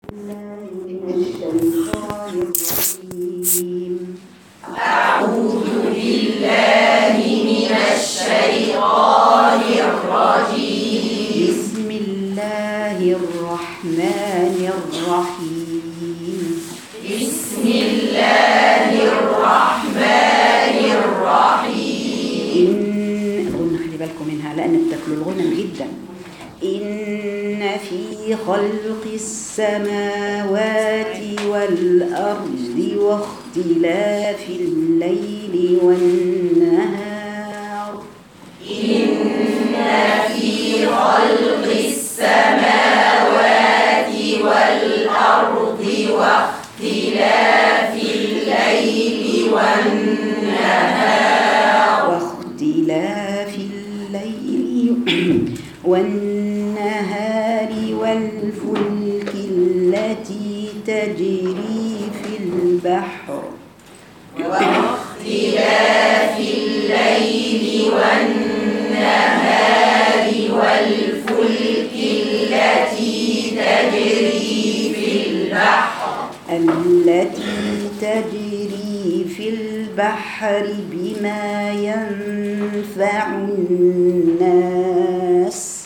بسم الله الرحمن الرحيم إن قلنا خلي بالكم منها لأن بتاكلوا الغنم جدا إن في خلق السماوات والأرض واختلاف الليل والنهار واختلاف الليل والنهار والفلك التي تجري في البحر التي تجري في البحر بما ينفع الناس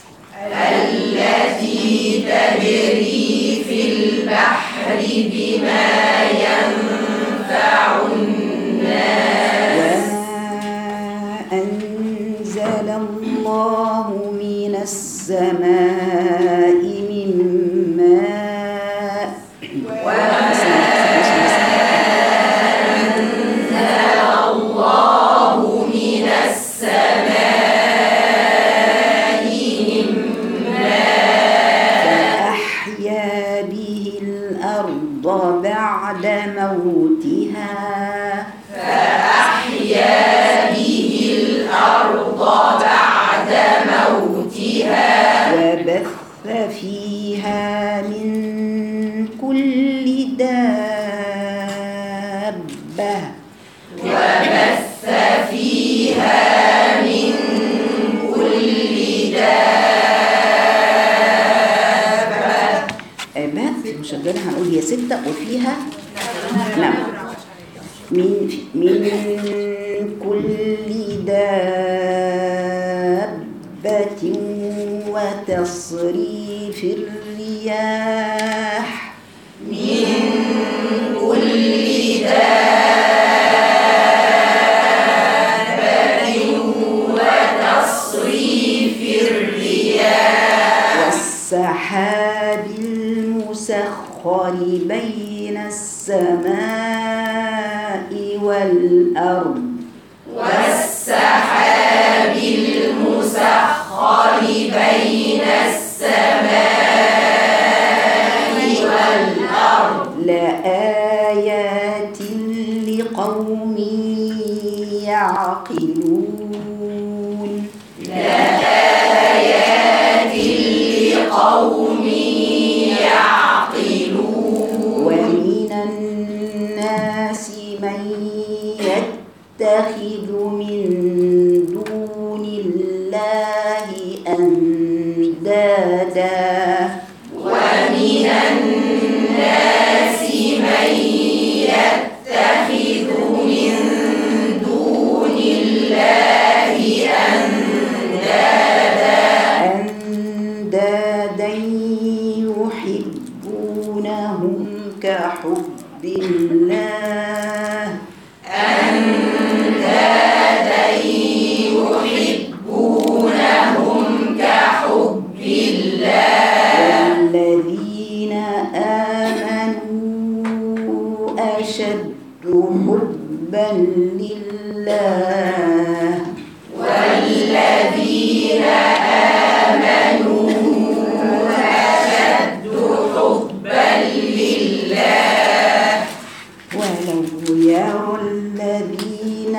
وما أنزل الله من السماء من ماء فأحيا به الأرض بعد موتها وبث فيها من كل دابة بث مشددة هنقول هي ستة وفيها نعم من من كل دابة وتصريف الرياح والسحاب المسخر بين السماء والأرض لآيات لقوم يعقلون ومن الناس من يتخذ من دون الله أندادا أندادا يحبونهم كحب الله والذين آمنوا أشد حبا لله ولو يرى الذين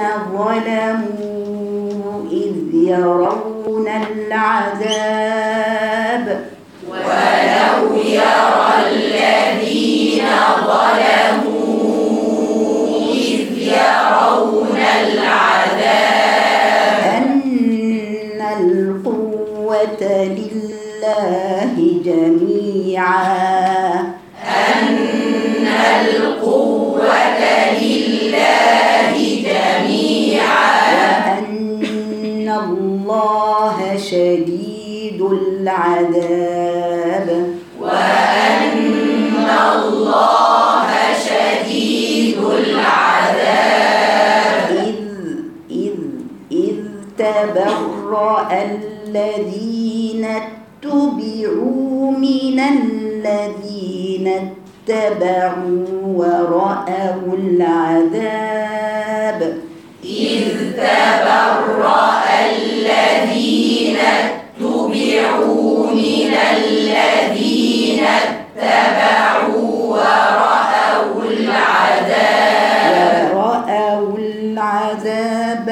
ظلموا إذ يرون العذاب الذين اتبعوا ورأوا العذاب إذ تبرأ الذين اتبعوا من الذين اتبعوا ورأوا العذاب ورأوا العذاب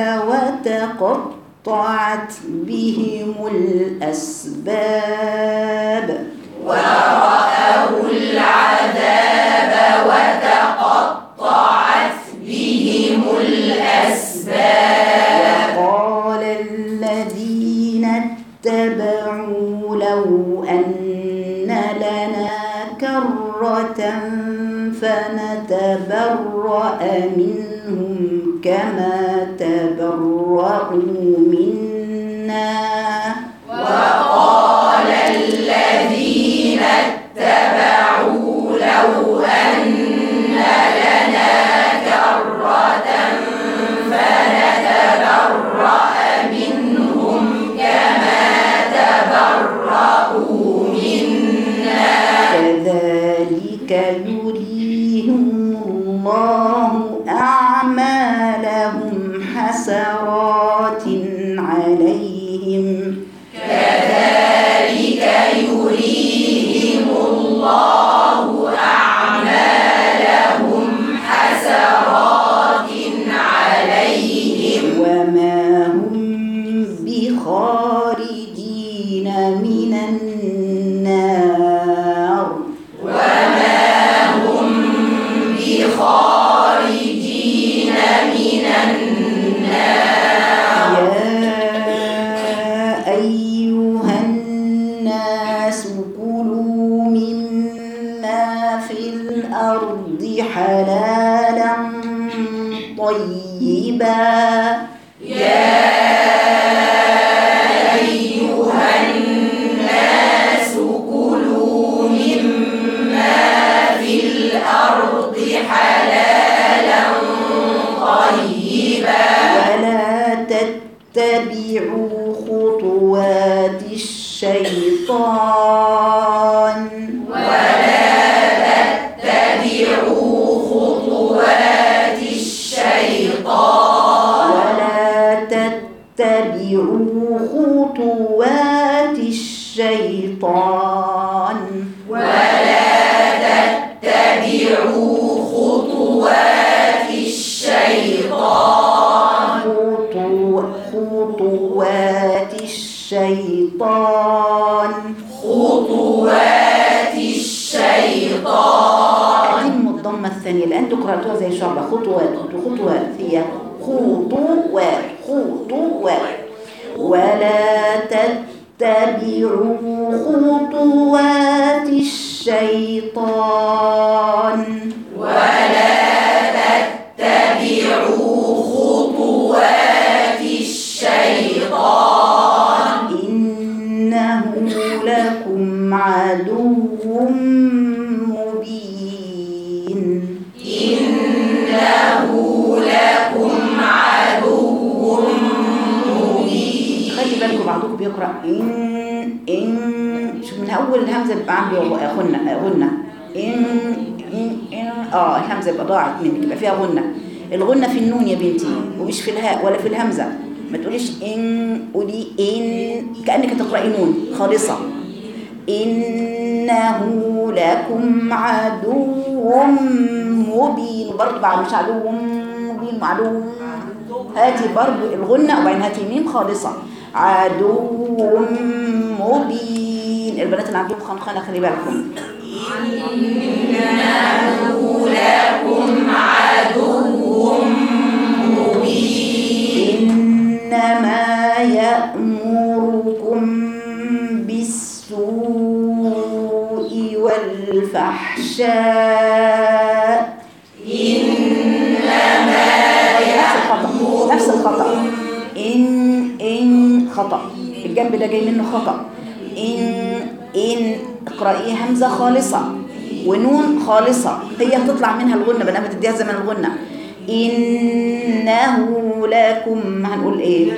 وتقطعت بهم الأسباب ورأوا العذاب وتقطعت بهم الأسباب وقال الذين اتبعوا لو أن لنا كرة فنتبرأ منهم كما تبرأوا منا وقال الذين اتبعوا لو أن لنا كرة فنتبرأ منهم كما تبرأوا منا كذلك يريهم الله أعمالهم حسرات عليهم كذلك يريهم الله أعمالهم حسرات عليهم وما هم بخارجين من النار وما هم بخارجين من النار يا أيها الناس كلوا مما في الأرض حلالا طيبا يا أيها الناس كلوا مما في الأرض حلالا طيبا ولا تتبعوا خطوات الشيطان ولا تتبعوا خطوات الشيطان ولا تتبعوا خطوات الشيطان ولا تتبعوا خطوات الشيطان خطو- خطوات الشيطان خطوات الشيطان أتم الضمة الثانية لأن قرأتوها زي شعبة خطوات خطوات هي خطوات خطوات ولا تتبعوا خطوات الشيطان ولا تتبعوا خطوات الشيطان إنه لكم عدو مبين إنه لكم عدو مبين خلي بالكم بعضكم بيقرأ إن إن شوف من أول الهمزة بيبقى عندي غنة غنة إن إن إن آه الهمزة يبقى ضاعت منك يبقى فيها غنة الغنة في النون يا بنتي ومش في الهاء ولا في الهمزة ما تقوليش إن قولي إن كأنك تقرأي نون خالصة إنه لكم عدو مبين برضه بعد مش عدو مبين عدو هاتي برضه الغنة وبعدين هاتي ميم خالصة عدو مبين البنات اللي عندهم خنخنة خلي بالكم إنه لكم عدو مبين إنما يأمركم بالسوء والفحشاء إنما نفس الخطأ نفس الخطأ إن إن خطأ الجنب ده جاي منه خطأ إن إن اقرأي همزة خالصة ونون خالصة هي تطلع منها الغنة بنام تديها زمن الغنة إنه لكم هنقول إيه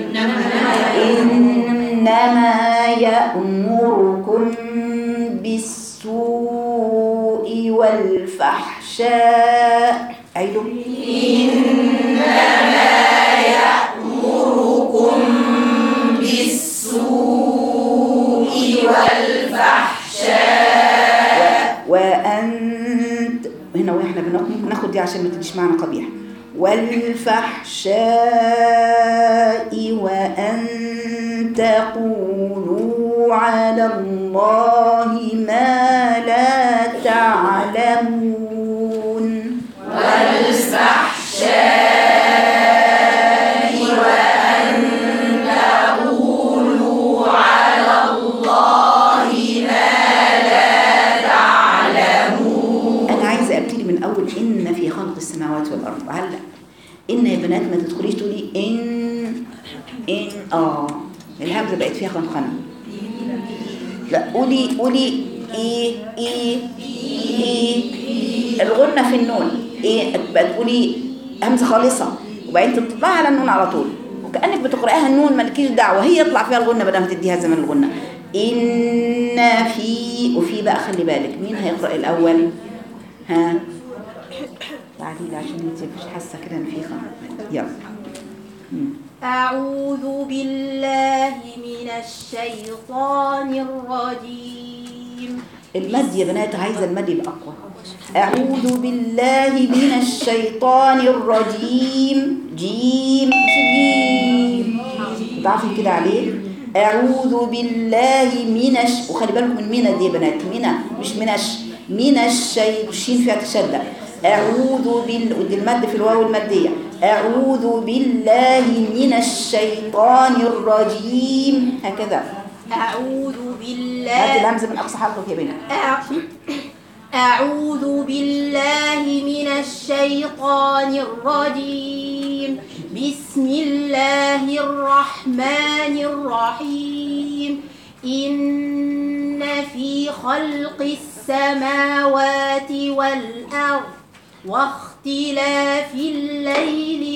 إنما يأمركم بالسوء والفحشاء عيدوا وأنت هنا وإحنا بناخد ناخد دي عشان ما تجيش معنا قبيح والفحشاء وأن تقولوا على الله ما لا تعلمون أنا عايزة أبتدي من أول إن في خلق السماوات والأرض علق إن يا بنات ما تدخليش تقولي إن إن آه الهمزة بقت فيها خنخنة لا قولي قولي إيه إيه إيه الغنة في النون إيه بقى تقولي همزة خالصة وبعدين تطلعي على النون على طول وكأنك بتقرأيها النون مالكيش دعوة هي يطلع فيها الغنة بدل ما تديها زمن الغنة إن في وفي بقى خلي بالك مين هيقرأ الأول ها تعالي عشان انت مش حاسة كده ان في خنق يلا أعوذ بالله من الشيطان الرجيم المد يا بنات عايزة المد يبقى أقوى أعوذ بالله من الشيطان الرجيم جيم مش جيم ضعفي كده عليه أعوذ بالله من الش... وخلي بالكم من منى دي يا بنات منى مش منش من الشيء الشين فيها تشدد أعوذ بال ودي المد في الواو المادية أعوذ بالله من الشيطان الرجيم هكذا أعوذ هات بالله الهمزة من أقصى حلقك يا بنات أع- أعوذ بالله من الشيطان الرجيم بسم الله الرحمن الرحيم إن في خلق السماوات والأرض واختلاف الليل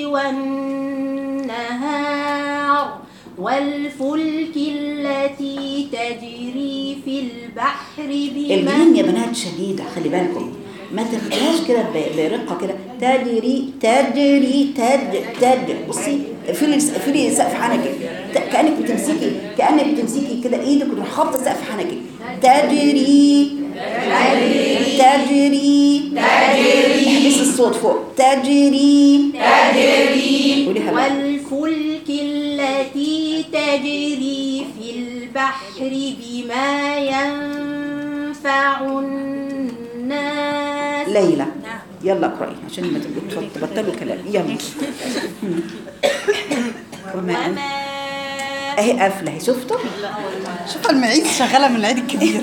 والنهار والفلك التي تجري في البحر بما الجيم يا بنات شديدة خلي بالكم ما تاخدهاش كده ب- برقة كده تجري تجري تج تج بصي اقفلي اقفلي سقف حنكك ت- كأنك بتمسكي كأنك بتمسكي كده ايدك وتروح خابطة سقف حنكك تجري تجري تجري احبسي الصوت فوق تجري تجري قوليها بقى. والفلك التي تجري في البحر بما ينفع الناس ليلى يلا اقرأي عشان ما تبقوا تبطلوا كلام يلا وما أنت وما اهي قافله اهي شفتوا شوف المعيد شغاله من العيد الكبير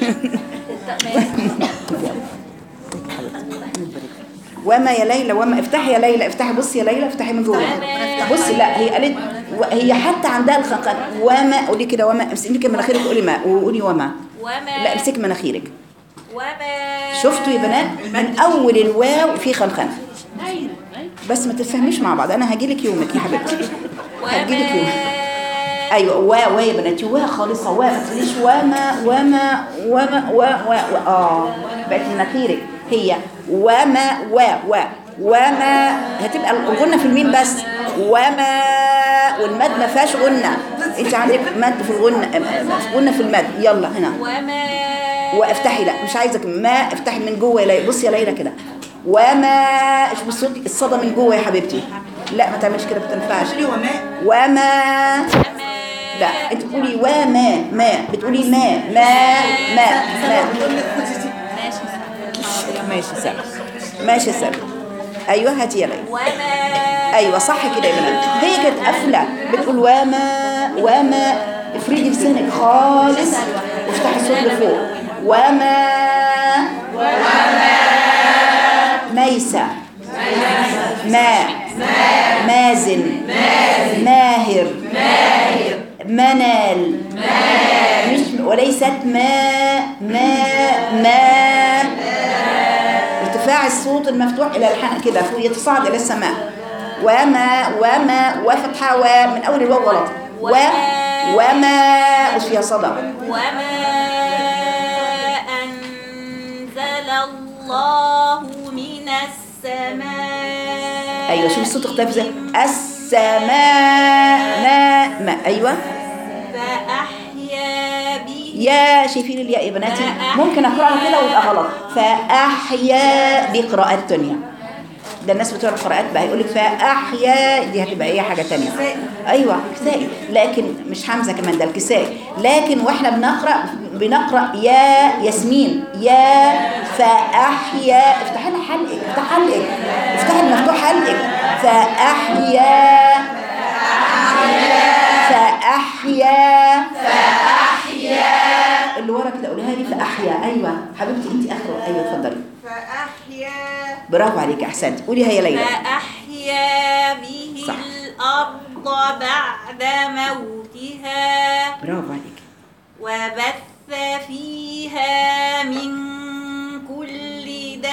وما يا ليلى وما افتحي يا ليلى افتحي بصي يا ليلى افتحي من جوه بصي لا هي قالت و- هي حتى عندها الخنقان وما قولي كده وما امسكي مناخيرك قولي ما وقولي وما وما لا امسكي مناخيرك وما شفتوا يا بنات من اول الواو في خنخنه بس ما تتفهميش مع بعض انا هجيلك يومك يا حبيبتي هجيلك يومك ايوه وا وا يا بناتي وا خالصه وا ما تقوليش وما وما وما و و و اه بقت مناخيرك هي وما وا وا وما هتبقى الغنه في الميم بس وما والمد ما فيهاش غنه انت عندك مد في الغنه آه، غنه في المد يلا هنا وما وافتحي لا مش عايزك ما افتحي من جوه يا ليلى بصي يا ليلى كده وما شوف الصوت الصدى من جوه يا حبيبتي لا ما تعملش كده ما تنفعش وما لا انت بتقولي وما ما بتقولي ما ما ما ما ماشي سامي ماشي سامي ايوه هاتي يا ليلى وما ايوه صح كده يا بنات هي كانت قافله بتقول وما وما افردي لسانك خالص وافتحي الصوت لفوق وما وما ميسة ما مازن ماهر منال مش وليست ما ما ما ارتفاع الصوت المفتوح الى الحنك كده فوق يتصاعد الى السماء وما وما وفتحه ومن اول الواو غلط و وما وش فيها صدى وما أنزل الله الله من السماء ايوه شوف الصوت اختلف ازاي السماء ما ما ايوه فأحيا به يا شايفين الياء يا بناتي ممكن اقراها كده ويبقى غلط فاحيا دي قراءات تانية ده الناس بتوع القراءات بقى يقول لك فاحيا دي هتبقى ايه حاجه تانية ايوه كسائي لكن مش حمزه كمان ده الكسائي لكن واحنا بنقرا بنقرا يا ياسمين يا فاحيا افتح لها حلقك افتح حلقك افتح المفتوح حلقك فاحيا فاحيا اللي ورا كده قولها لي فاحيا ايوه حبيبتي انت اخر ايوه اتفضلي فأحيا برافو عليك احسنت قولي هي ليلى فأحيا به صح. الأرض بعد موتها برافو عليك وبث فيها من كل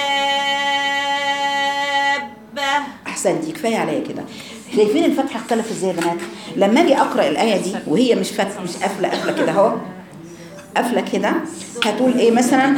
دابة احسنتي كفايه عليا كده شايفين الفتحه اختلف ازاي يا بنات لما اجي اقرا الايه دي وهي مش فتح مش قافله قافله كده اهو قافله كده هتقول ايه مثلا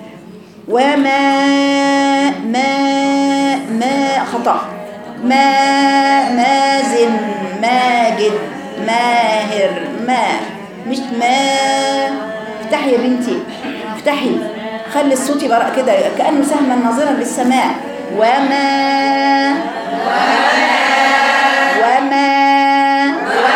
وما ما ما خطا ما مازن ماجد ماهر ما مش ما افتحي يا بنتي افتحي خلي الصوت يبقى كده كانه سهما ناظرا للسماء وما وما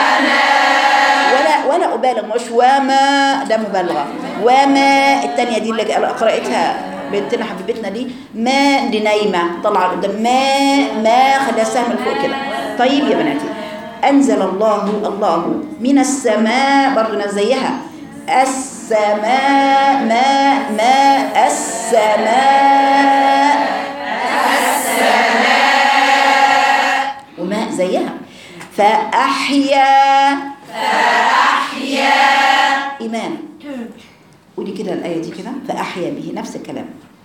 ولا ولا ابالغ مش وما ده مبالغه وما الثانيه دي اللي قراتها بنتنا حبيبتنا دي ما دي نايمه طلع قدام ما ما خليها سهم لفوق كده طيب يا بناتي انزل الله الله من السماء برضه ناس زيها السماء ما ما السماء وماء زيها فأحيا فأحيا إيمان قولي كده الآية دي كده فأحيا به نفس الكلام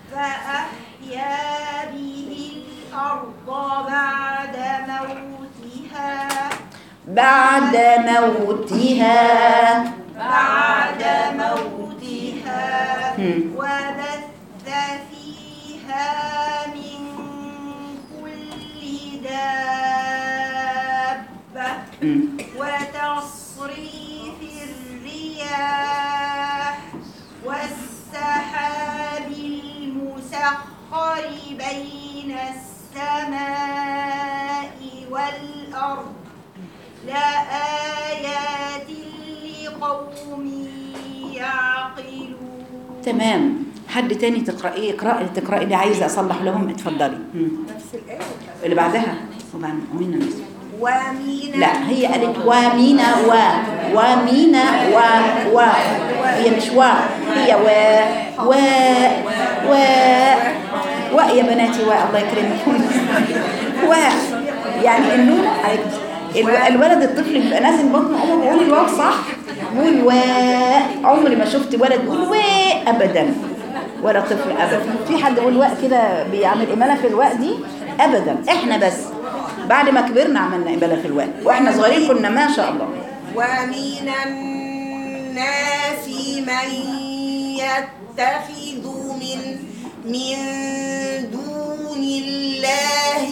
فأحيا به الأرض بعد موتها بعد موتها بعد موتها هم. وبث فيها من كل دابة مم. وتصريف الرياح والسحاب المسخر بين السماء والأرض لآيات لقوم يعقلون تمام حد تاني تقرأي اقرأي تقرأي اللي عايزة أصلح لهم اتفضلي مم. اللي بعدها وبعد ومين الناس ومن لا هي قالت ومينا و ومينا و و هي مش و هي و و و و يا بناتي و الله يكرمكم و يعني النون عليكم الو- الولد الطفل بيبقى نازل بطن امه بيقول الواو صح بيقول و عمري ما شفت ولد بيقول و ابدا ولا طفل ابدا في حد يقول واء كده بيعمل اماله في الواء دي ابدا احنا بس بعد ما كبرنا عملنا اماله في الواء واحنا صغيرين كنا ما شاء الله ومن الناس من يتخذ من من دون الله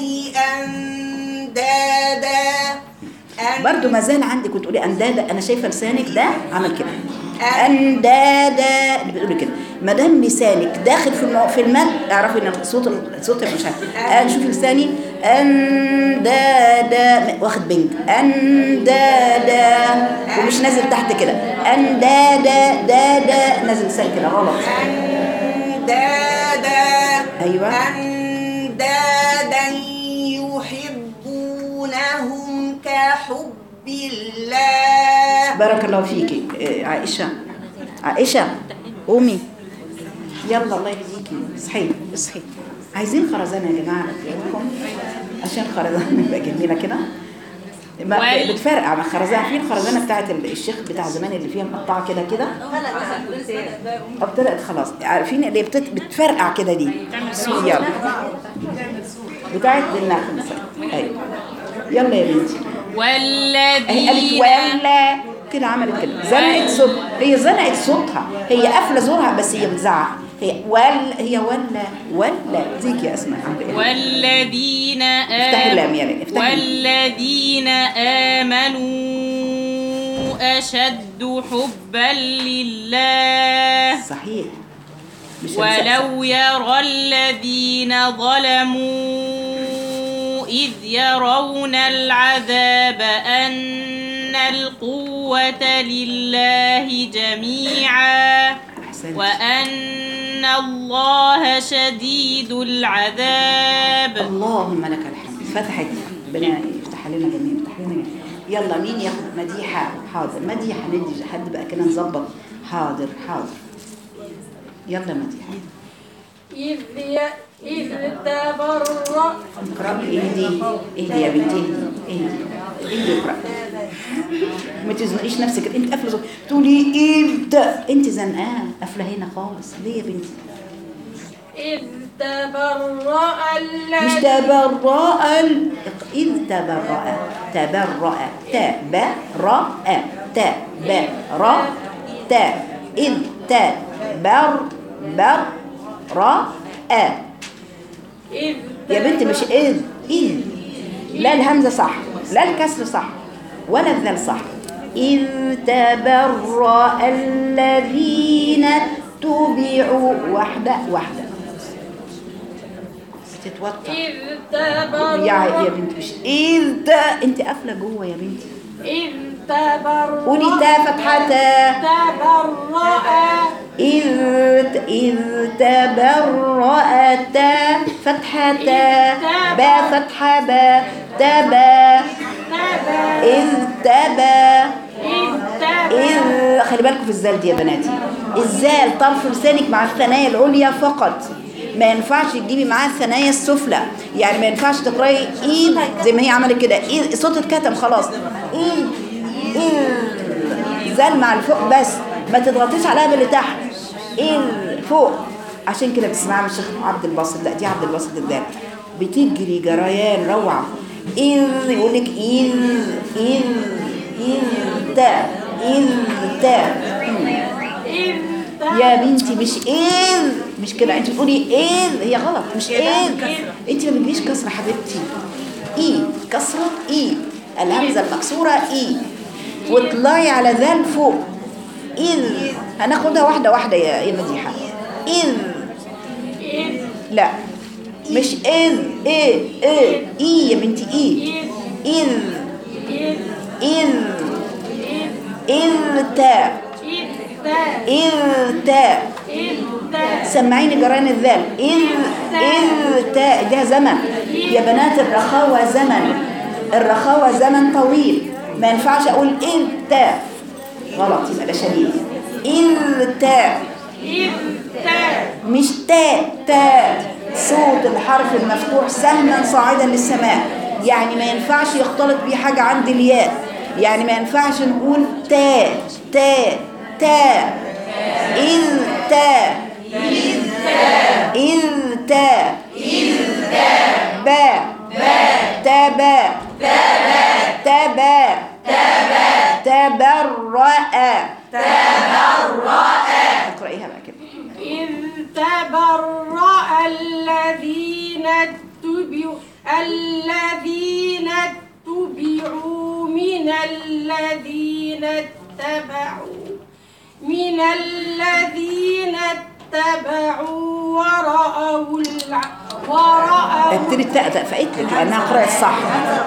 أندادا أن- برضو ما زال عندك وتقولي اندادا انا شايفه لسانك ده عمل كده اندادا اللي بتقولي كده ما دام لسانك داخل في المو... في المد اعرفي ان الصوت الصوت مش عارف آه شوفي لساني اندادا واخد بنج اندادا ومش نازل تحت كده اندادا دادا نازل لسان كده غلط أندادا ايوه أندادا يحبونهم كحب الله بارك الله فيكي آه، عائشة عائشة قومي يلا الله يهديكي اصحي اصحي عايزين خرزانة يا جماعة لكم عشان خرزانة يبقى جميلة كده ما بتفرقع مع خرزانة في الخرزانة بتاعت الشيخ بتاع زمان اللي فيها مقطعة كده كده ابتدأت خلاص عارفين اللي بتت... بتفرقع كده دي يلا بتاعت النخل ايوه يلا يا بنتي هي قالت والذين ولا كده عملت كده زنقت صوت هي زنقت صوتها هي قافله زورها بس هي بتزعق هي ول هي ولا ولا ديك يا اسماء عم بقول. والذين افتحي اللام يا ريت افتحي والذين آمنوا أشد حبا لله صحيح مش هنسى- ولو يرى الذين ظلموا إذ يرون العذاب أن القوة لله جميعا أحسنت. وأن الله شديد العذاب اللهم لك الحمد فتحت ربنا يفتح علينا جميعا يفتح علينا جميعا يلا مين ياخد مديحه حاضر مديحه ندي حد بقى كده نظبط حاضر حاضر يلا مديحه إذ ي... إذ تبرأ اقرأي اهدي اهدي يا بنتي اهدي اهدي اقرأ ما تزنقيش نفسك انت قافله صوت. تقولي امتى انت زنقاه قافله هنا خالص ليه يا بنتي إذ تبرأ مش الذي تبرأ ال- إذ تبرأ تبرأ تبرأ تبرأ ت إذ تبر بر رأ إذ يا بنت مش إذ إذ لا الهمزة صح لا الكسر صح ولا الذال صح إذ تبرأ الذين اتبعوا واحدة واحدة تتوتر إذ يا تبرأ يا بنت مش إذ تا أنت قافلة جوه يا بنتي إذ تبرأ قولي تا فتحة تا تبرأ إذ إذ تبرأ تا فتحة تا با فتحة با تبا تبا إذ تبا إذ تبا إذ خلي بالكم في الزال دي يا بناتي الزال طرف لسانك مع الثنايا العليا فقط ما ينفعش تجيبي معاها الثنايا السفلى يعني ما ينفعش تقراي ايد زي ما هي عملت كده ايد صوت اتكتم خلاص ايد ايد زال مع الفوق بس ما تضغطيش عليها باللي تحت ايد فوق عشان كده بتسمعها من الشيخ عبد الباسط لا دي عبد الباسط الدال بتجري جريان روعه ايد يقول لك ايد ايد ايد تا ايد تا إذ يا بنتي مش ايه مش كده انت بتقولي ايه هي غلط مش ايه انت ما بتجيش كسره حبيبتي اي كسره اي الهمزه المكسوره اي واطلعي على ذال فوق اذ هناخدها واحده واحده يا يا مديحه اذ إذ لا مش اذ ايه ايه اي يا بنتي اي اذ إذ اذ إذ اذ تا إذ تا اذ تا إذ تا سمعيني جران الذال إذ إذ تا ده زمن يا بنات الرخاوة زمن الرخاوة زمن طويل ما ينفعش أقول إذ تا غلط يبقى ده شديد إذ تا إذ تا مش تا تا صوت الحرف المفتوح سهما صاعدا للسماء يعني ما ينفعش يختلط بيه حاجة عند الياء يعني ما ينفعش نقول تا تا تا إذ تا إذ تا با تبا تبا تبرأ اقرأيها بقى كده إذ تبرأ الذين اتبعوا الذين اتبعوا من الذين اتبعوا من الذين اتبعوا ورأوا الع... ورأوا ابتدي التاء فقيت لك لانها قرأت صح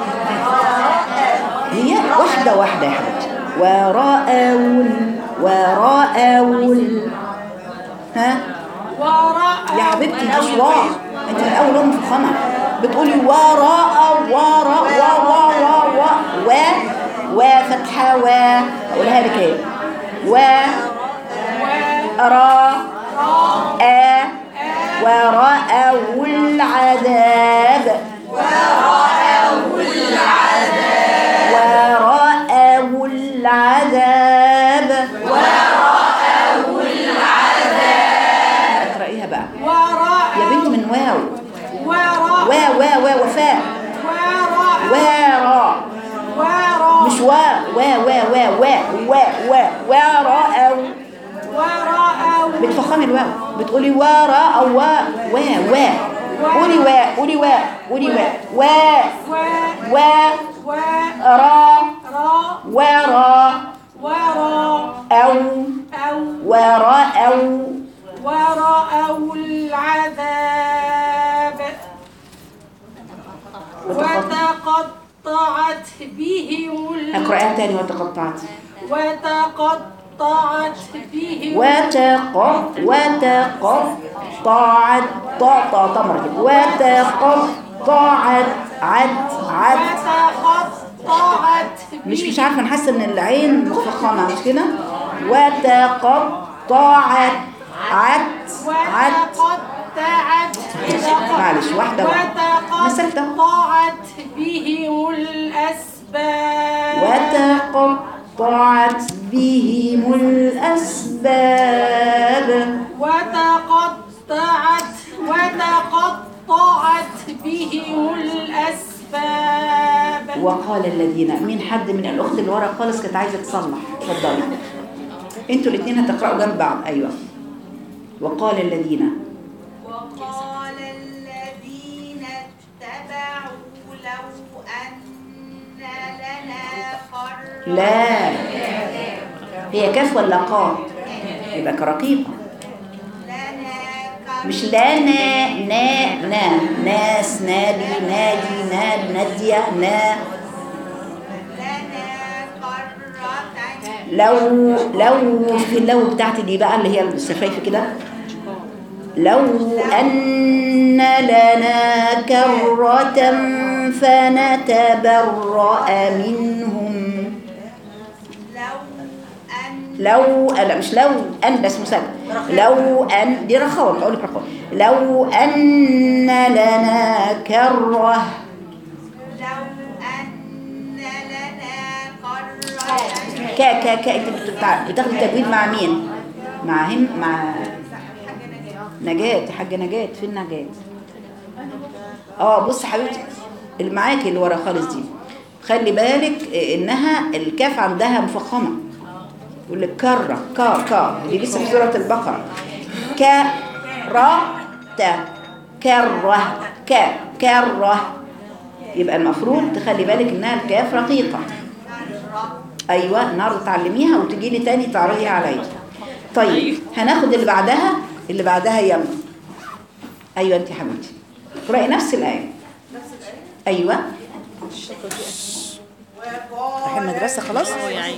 هي واحدة واحدة يا حبيبتي ورأوا ورأوا ها ورأوا يا حبيبتي مش واو انت من اول ام في الخمر بتقولي وراء وراء و و و و و و فتحة و اقولها لك ايه و را أ ورأوا العذاب ورأوا العذاب ورأوا العذاب ورأوا العذاب اقرأيها بقى ورأوا يا بنت من واو ورأوا وا وا وا وفاء ورأوا ورا ورأوا مش وا وا وا وا وا وا وا ورأوا ورأوا بتفخمي الواو بتقولي ورا او وا وا وا قولي وا قولي وا قولي وا وا و وا و را را ورا ورا او أو ورا او ورأوا العذاب وتقطعت بهم ال- اقرأها تاني وتقطعت وتقطعت بهم وتقط وتقطعت طا طا طا مرة كده. وتقطعت عد عد وتقطعت مش مش عارفه انا حاسه ان العين مفخمه مش كده وتقطعت عد عد وتقطعت معلش واحده واحده مسكت اهو وتقطعت بهم الأسباب وتقطعت بهم الاسباب وتقطعت وتقطعت بهم الأسباب وقال الذين مين حد من الاخت اللي ورا خالص كانت عايزه تصلح اتفضلي انتوا الاثنين هتقراوا جنب بعض ايوه وقال الذين وقال الذين اتبعوا لو أن لنا قرة لا هي كاف ولا قاف يبقى كرقيقه لنا مش لا نا نا نا ناس نادي نادي ناد نادية نا لنا قرة لو لو في اللو بتاعتي دي بقى اللي هي السفايف كده لو أن لنا كرة فنتبرأ منهم لو أن لو لا مش لو أن ده اسمه سبب لو أن دي رخاوة بقول لك رخاوة لو أن لنا كرة لو أن لنا قرة كا كا كا انت بتتع- بتاخدي التجويد مع مين؟ مع هم مع نجاة حاجة نجاة فين نجاة؟ اه بص حبيبتي اللي معاكي اللي ورا خالص دي خلي بالك انها الكاف عندها مفخمة يقول لك كرة كا كا دي لسه في سورة البقرة كرة تا كرة كا كرة يبقى المفروض تخلي بالك انها الكاف رقيقة ايوه النهارده تعلميها وتجي لي تاني تعرضيها عليا طيب هناخد اللي بعدها اللي بعدها يلا ايوه انت يا حبيبتي اقراي نفس الايه ايوه رايحين المدرسه خلاص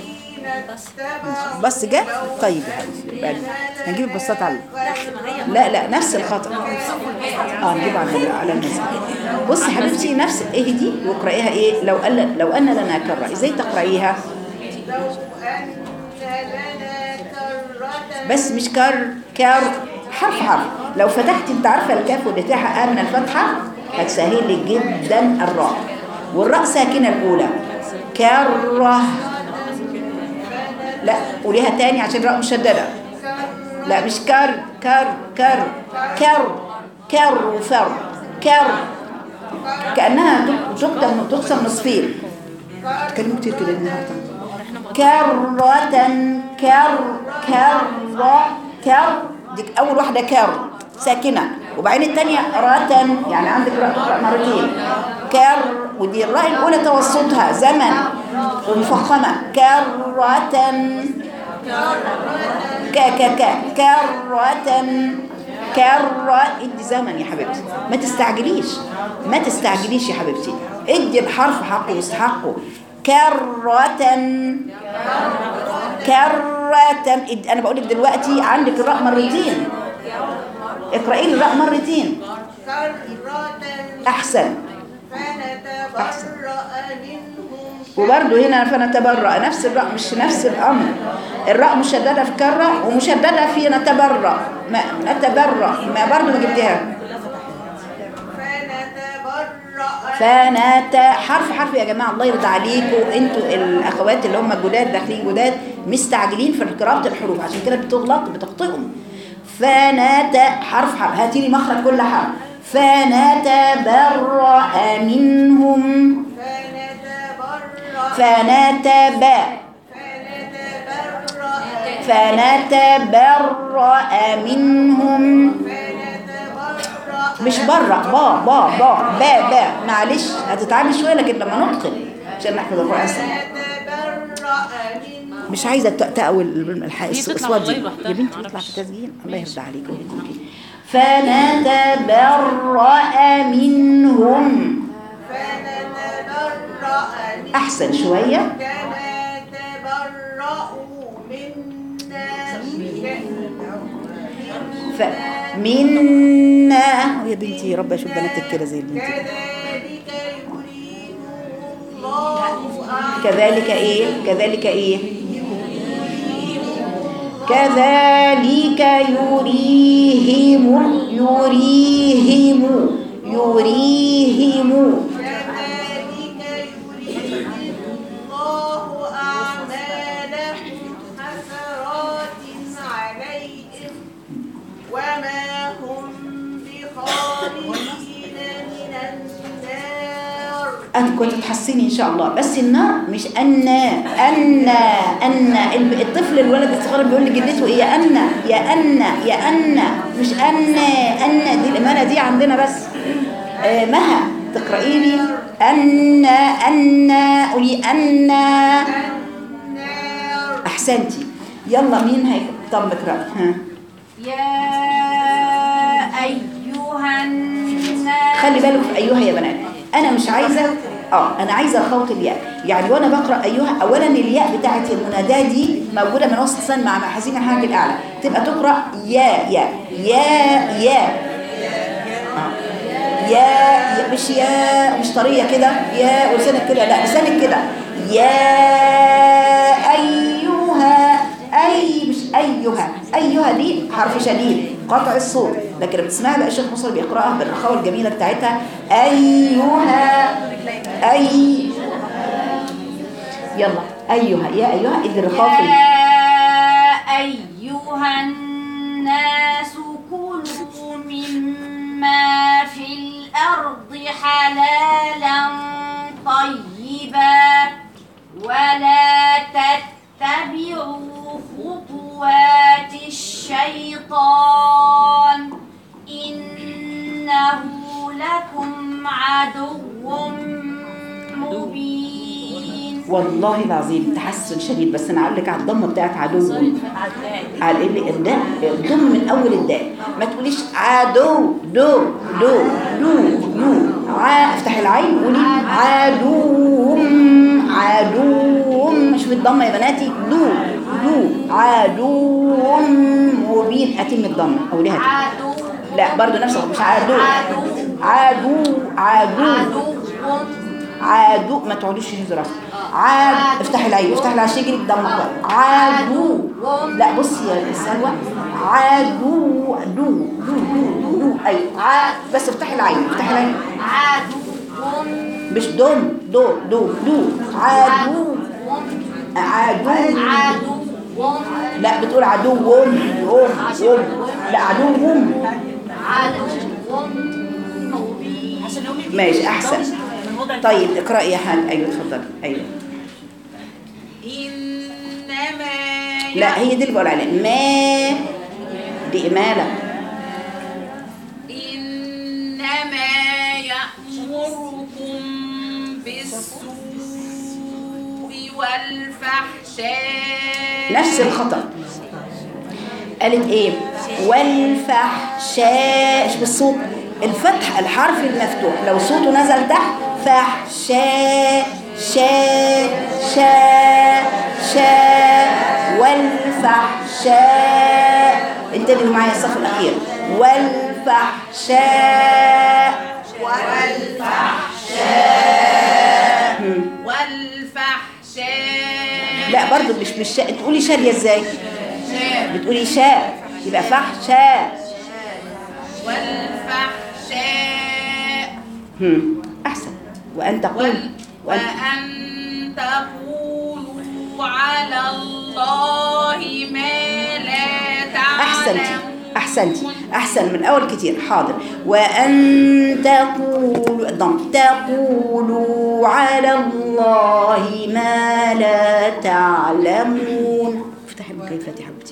بس جه طيب يا حبيبتي بعد هنجيب البساط على لا لا نفس الخطأ اه نجيب على على المسألة بصي يا حبيبتي نفس ايه دي واقرأيها ايه لو قال لو ان لنا كرة ازاي تقرأيها لو أن لنا كرة بس مش كر كر حرف حرف لو فتحت انت عارفه الكاف بتاعها من الفتحه هتسهل لك جدا الراء والراء ساكنه الاولى كره لا قوليها تاني عشان الراء مشدده لا مش كر كر كر كر كر وفر كر كانها تقسم تقسم نصفين تكلموا كتير كده النهارده كرة كر كر كر دي أول واحدة كر ساكنة وبعدين الثانية راتن يعني عندك راء تقرأ مرتين كر ودي الراء الأولى توسطها زمن ومفخمة كرة ك ك ك كرة كرة ادي زمن يا حبيبتي ما تستعجليش ما تستعجليش يا حبيبتي ادي الحرف حقه واستحقه كرة كرة اد- انا بقول لك دلوقتي عندك الراء مرتين اقرأي لي الراء مرتين كرة احسن فنتبرأ منهم وبرده هنا فنتبرأ نفس الراء مش نفس الامر الراء مشدده في كرة ومشدده في نتبرأ ما نتبرأ ما برضه ما جبتها فنتبرأ فنت حرف حرف يا جماعه الله يرضى عليكم انتوا الاخوات اللي هم جداد داخلين جداد مستعجلين في قراءه الحروف عشان كده بتغلط بتخطئهم فنت حرف حرف هاتي لي مخرج كل حرف فنتبرأ منهم فنتبرأ فنتب فنتبرأ فنتبرأ منهم فنتبرأ مش برا با با با با با معلش هتتعبي شويه لكن لما ندخل عشان نحفظ القران سوا. فنتبرأ منهم مش عايزه ت- تقوي الح- هي تطلع الصوت دي والله لوحدها، يا بنتي معرفش. تطلع في التسجيل الله يرضى عليك ويهديكي فنتبرأ منهم فنتبرأ منهم احسن شويه كما تبرأوا منا فمنا يا بنتي يا رب اشوف بناتك كده زي البنت كذلك يريد الله أعمالهم كذلك ايه كذلك ايه كذلك يريهم يريهم يريهم كذلك يريد الله أعمالهم حسرات عليهم وما هم بخارجين من النار انت كنت تحسيني ان شاء الله بس النار مش ان ان ان الب- الطفل الولد الصغير بيقول لجدته ايه يا ان يا ان يا ان مش ان ان دي الامانه دي عندنا بس آه مها تقراي لي ان ان قولي ان النار احسنتي يلا مين هي طب اقرا ها يا أيها الناس خلي بالك في ايها يا بنات انا مش عايزه اه انا عايزه خوط الياء يعني وانا بقرا ايها اولا الياء بتاعت المناداه دي موجوده من وسط السن مع محاسين الحاج الاعلى تبقى تقرا يا يا يا يا آه. يا يا مش يا مش طريه كده يا ولسانك كده لا لسانك كده يا ايها اي مش ايها ايها دي حرف شديد قطع الصوت لكن لما بتسمعي بقى الشيخ مصر بيقراها بالرخاوه الجميله بتاعتها ايها اي يلا ايها يا ايها ادي الرخاوه في ال- يا أيها الناس كلوا مما في الأرض حلالا طيبا ولا تتبعوا خطوات الشيطان إنه لكم عدو مبين والله العظيم تحسن شديد بس انا هقول لك على الضمه بتاعت عدو على اللي الداء الضم من اول الداء ما تقوليش عدو دو دو دو دو ع افتح العين وقولي عدو عدو مش في الضمه يا بناتي دو دو عدو مبين اتم الضمه قوليها تاني. عدو لا برضو نفس الضمة، مش عدو عدو عدو عدو عدو عدو ما تقعدوش تهزوا راسك عاد افتح العين افتح العين عشان يجري الضمه كويس عدو لا بصي يا سلوى عدو دو دو دو دو اي عاد بس افتحي العين افتحي العين عدو مش دم دو دو دو عدو عدو عدو لا بتقول عدو وم وم وم لا عدو وم عدو مبين ماشي احسن طيب اقرأي يا حاج ايوه اتفضلي ايوه إنما لا هي دي اللي بقول عليها ما دي إمالة إنما يأمركم بالسوء والفحشاء نفس الخطأ قالت ايه والفحشاء مش بالصوت الفتح الحرف المفتوح لو صوته نزل تحت فحشاء شاء شاء شاء والفحشاء انتبهوا معايا الصف الاخير والفحشاء مم. والفحشاء لا برضو مش مش شاء تقولي شارية ازاي بتقولي شاء يبقى فحشاء والفحشاء هم. احسن وان تقول وال- وان وأن تقولوا على الله ما لا تعلمون احسنتي احسنتي احسن من اول كتير حاضر وان تقولوا الضم تقولوا على الله ما لا تعلمون افتحي بك الفاتحه حبيبتي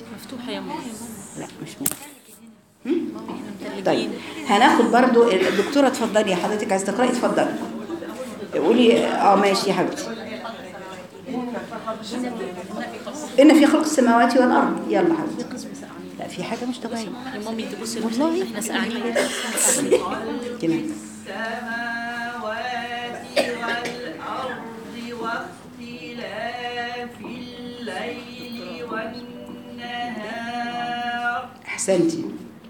طيب هناخد برضو الدكتورة اتفضلي حضرتك عايزة تقرأي اتفضلي قولي اه ماشي يا حبيبتي إن في خلق السماوات والأرض يلا حبيبتي لا في حاجة مش طبيعية يا مامي تبصي والله. احنا سقعانين تمام السماوات والأرض واختلاف الليل والنهار أحسنتي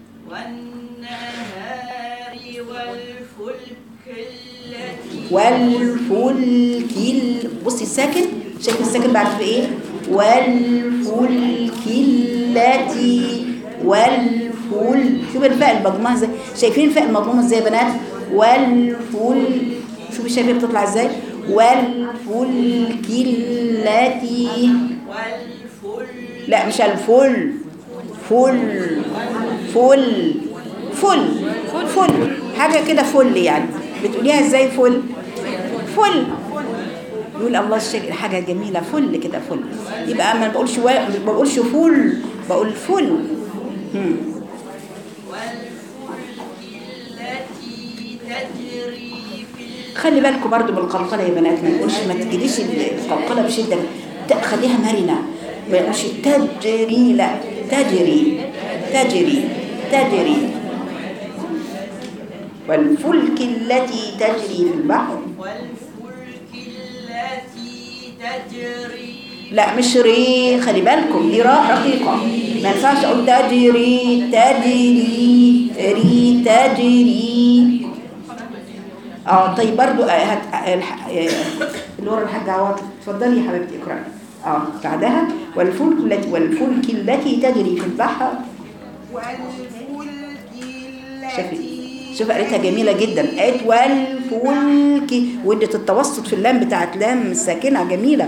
والنهار والفلك التي والفلك ال- بصي الساكن شايف الساكن بعد في ايه والفلك التي والفل شوف الفاء المضمومه ازاي شايفين الفاء المضمومه ازاي يا بنات والفل شوفي شايفين بتطلع ازاي والفلك التي والفلك لا مش الفل فل فل فل فل حاجة كده فل يعني بتقوليها ازاي فل فل يقول الله الشيء حاجة جميلة فل كده فل يبقى ما بقولش و... ما بقولش فل بقول فل مم. التي تجري في خلي بالكم برضو بالقلقلة يا بنات ما نقولش ما تجريش القلقلة بشدة ت- خليها مرنة ما نقولش تجري لا تجري تجري تجري والفلك التي تجري في البحر والفلك التي تجري لا مش ري خلي بالكم دي راء رقيقة ما ينفعش اقول تجري تجري ري تجري اه طيب برضو آه، هت... آه، الح... آه، اللي ورا الحاجة عواطف اتفضلي يا حبيبتي اقرأي اه بعدها والفلك التي والفلك التي تجري في البحر والفلك شوفي التي شوف قريتها جميلة جدا قالت والفلك وادت التوسط في اللام بتاعت لام الساكنة جميلة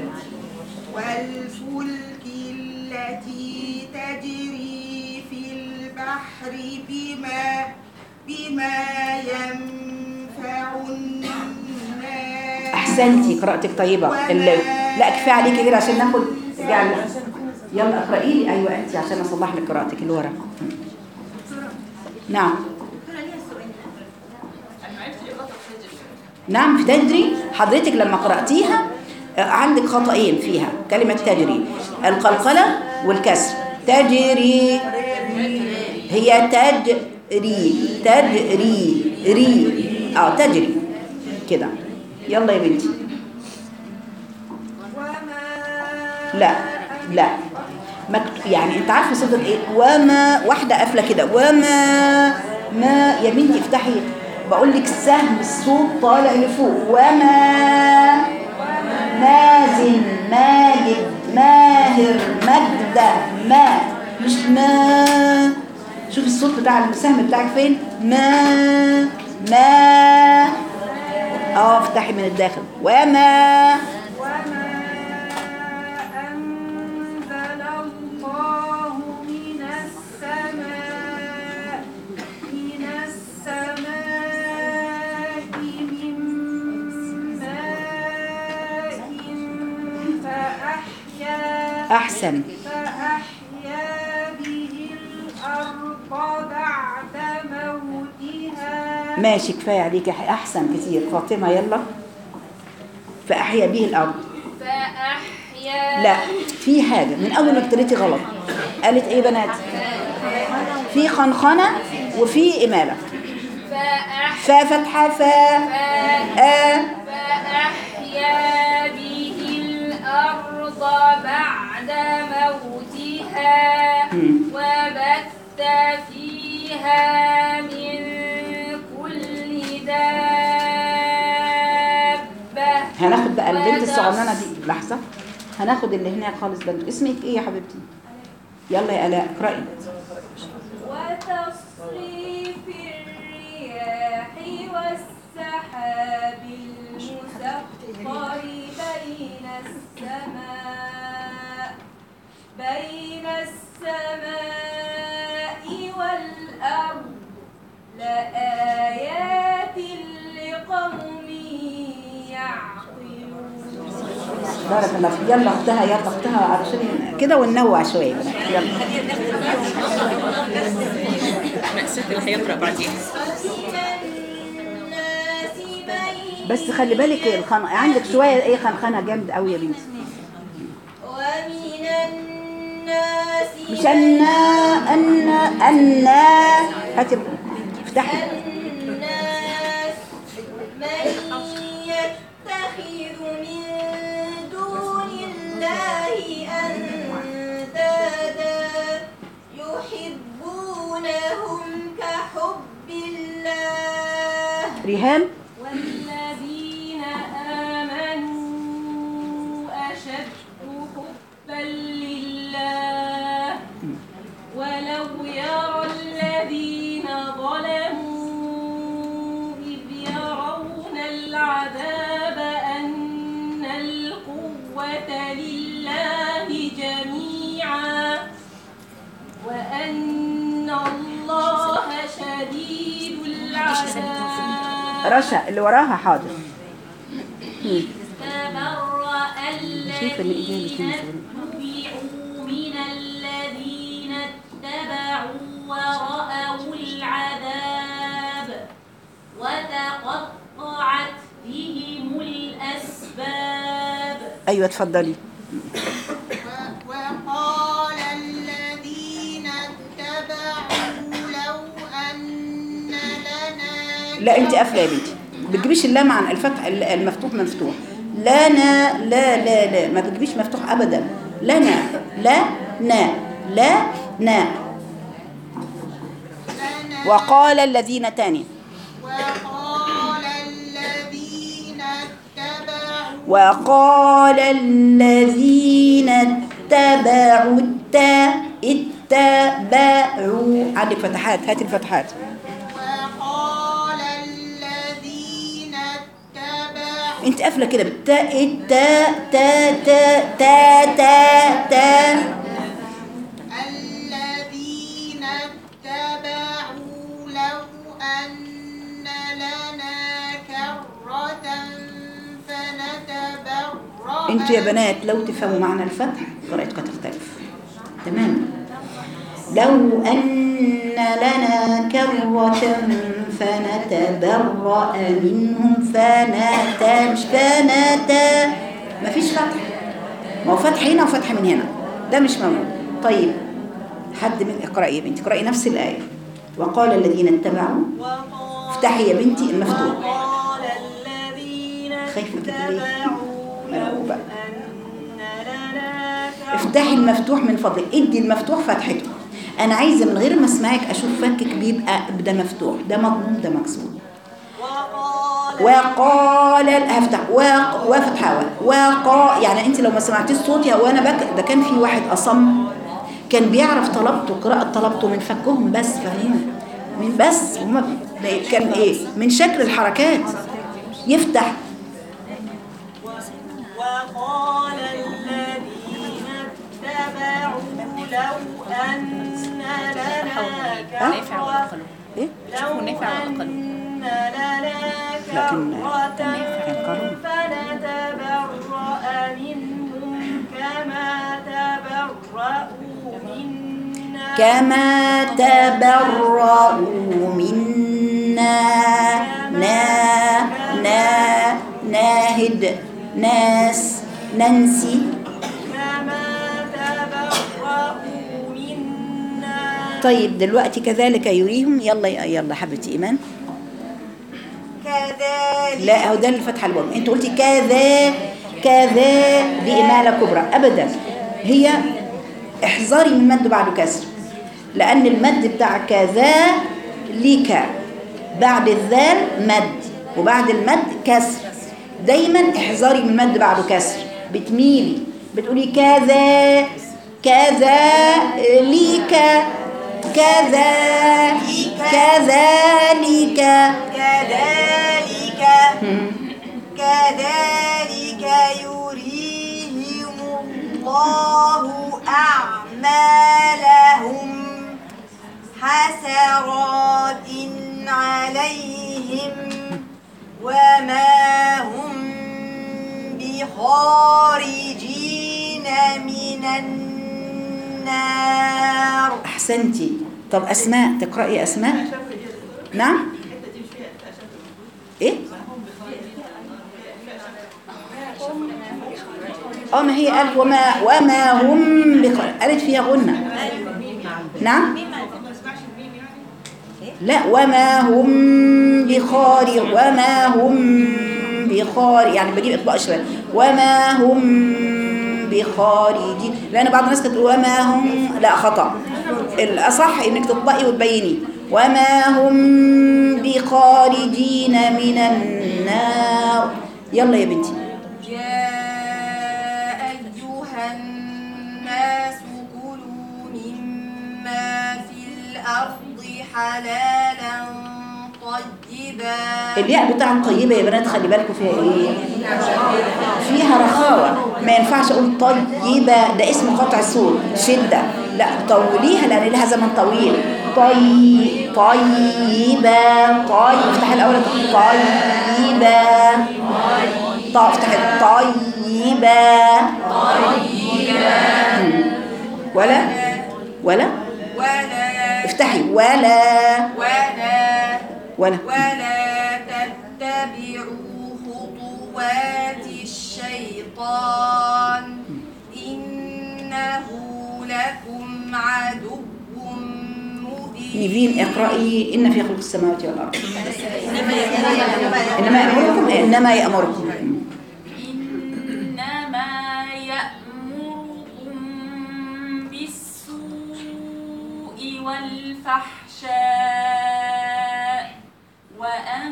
والفلك التي تجري في البحر بما بما ينفع الناس احسنتي قراءتك طيبه اللي... لا كفايه عليكي كده عشان ناخد يعني يلا اقراي لي ايوه انت عشان اصلح لك قراءتك اللي ورا نعم نعم في تجري حضرتك لما قرأتيها آه، عندك خطأين فيها كلمة تجري القلقلة والكسر تجري هي تجري تجري ري اه تجري كده يلا يا بنتي لا لا مكت... يعني انت عارفه صفه ايه وما واحده قافله كده وما ما يا بنتي افتحي بقول لك سهم الصوت طالع لفوق وما مازن ماجد ماهر مجدة ما مش ما شوف الصوت بتاع السهم بتاعك فين ما ما اه افتحي من الداخل وما وما أنزل الله من السماء من السماء من ماء فأحيا احسن فأحيا به الأرض بعد موتها ماشي كفايه عليك احسن كتير فاطمه يلا فاحيا به الارض فأحيا لا في حاجه من اول ما ابتديتي غلط قالت ايه بنات في خنخنه وفي اماله فأحيا فا فتحه فا آ فأحيا به الأرض بعد موتها مم. وبث فيها من كل دابة هناخد بقى البنت الصغننه دي لحظه هناخد اللي هناك خالص بنت اسمك ايه يا حبيبتي يلا يا الاء اقراي وتصريف الرياح والسحاب المسخر بين السماء بين السماء والأرض لآيات لقوم يعقلون بارك الله فيك يلا اختها يلا اختها علشان كده وننوع شويه يلا الست اللي هيقرا بعديها ومن الناس من بس خلي بالك الخن... عندك شويه ايه خنخنه جامد قوي يا بنتي ومن الناس مش أنا أنا أنا هاتي افتحي الناس من يتخذ من دون الله أندادا يحبونهم كحب الله ريهام والذين آمنوا أشد حبا لله ولو يرى الذين ظلموا إذ يرون العذاب أن القوة لله جميعا وأن الله شديد العذاب رشا اللي وراها حاضر مم. تبرأ شايفة إن إيديها الاتنين الذين اتبعوا من الذين اتبعوا ورأوا العذاب وتقطعت بهم الأسباب أيوة اتفضلي وقال الذين اتبعوا لو أن لنا لا أنت قافلة يا بنتي ما بتجيبيش اللام عن الفتح المفتوح مفتوح لنا لا لا لا ما بتجيبيش مفتوح أبدا لنا لا نا لا نا لنا وقال الذين تاني وقال الذين اتبعوا وقال الذين اتبعوا التا اتبعوا عندك فتحات هات الفتحات وقال الذين اتبعوا انت قافله كده بالتاء التا تا تا تا تا تا الذين اتبعوا لو أن لنا كرة فنتبرأ انتوا يا بنات لو تفهموا معنى الفتح قراءتكم تختلف تمام لو أن لنا كرة فنتبرأ منهم فنتا مش فنتا مفيش فتح ما هو فتح هنا وفتح من هنا ده مش موجود طيب حد من اقرأي يا بنتي اقرأي نفس الآية وقال الذين اتبعوا افتحي يا بنتي المفتوح وقال الذين خايفة كده ليه؟ اتبعوا مرعوبة. أن لنا افتحي المفتوح من فضلك ادي المفتوح فتحته انا عايزه من غير ما اسمعك اشوف فكك بيبقى ده مفتوح ده مضموم ده مكسور وقال هفتح وق وفتحه وقا يعني انت لو ما سمعتيش صوتي او انا بك ده كان في واحد اصم كان بيعرف طلبته قراءة طلبته من فكهم بس فاهمين من بس هما كان ايه من شكل الحركات يفتح وقال الذين اتبعوا لو أن لنا نافع ولا كرة قلم ايه شوفوا نافع ولا قلم أن لنا لكن كرة كان قلم. فنتبرأ منهم كما تبرأوا منا كما تبرؤوا منا نا نا ناهد ناس ننسي كما تبرأوا منا طيب دلوقتي كذلك يريهم يلا يلا حبيبتي ايمان كذلك لا هو ده الفتحه الواو انت قلتي كذا كذا دي اماله كبرى ابدا هي احذري من المد بعده كسر لان المد بتاع كذا ليك بعد الذال مد وبعد المد كسر دايما احذري من المد بعده كسر بتميلي بتقولي كذا كذا ليك كذا كذلك كذلك مم. كذلك يريهم الله أعمالهم حسرات عليهم وما هم بخارجين من النار احسنتي طب أسماء تقرأي أسماء نعم إيه اه ما هي قالت وما وما هم بقارئ قالت فيها غنة نعم لا وما هم بخارج وما هم بخارج يعني بجيب اطباق شويه وما هم بخارجين لان بعض الناس كانت تقول وما هم لا خطا الاصح انك تطبقي وتبيني وما هم بخارجين من النار يلا يا بنتي يا أيها الناس كلوا مما في الأرض حلالا طيبا الياء بتاع طيبة يا بنات خلي بالكم فيها ايه فيها رخاوة ما ينفعش اقول طيبة ده اسم قطع الصوت شدة لا طوليها لان لها زمن طويل طي طيبة طي افتح الاول طيبة طا افتح طيبة مم. ولا ولا ولا افتحي ولا ولا ولا ولا تتبعوا خطوات الشيطان إنه لكم عدو مبين نيفين اقرأي إن في خلق السماوات والأرض إنما يأمركم إنما يأمركم إنما يأمركم بالسوء والفحشاء وأن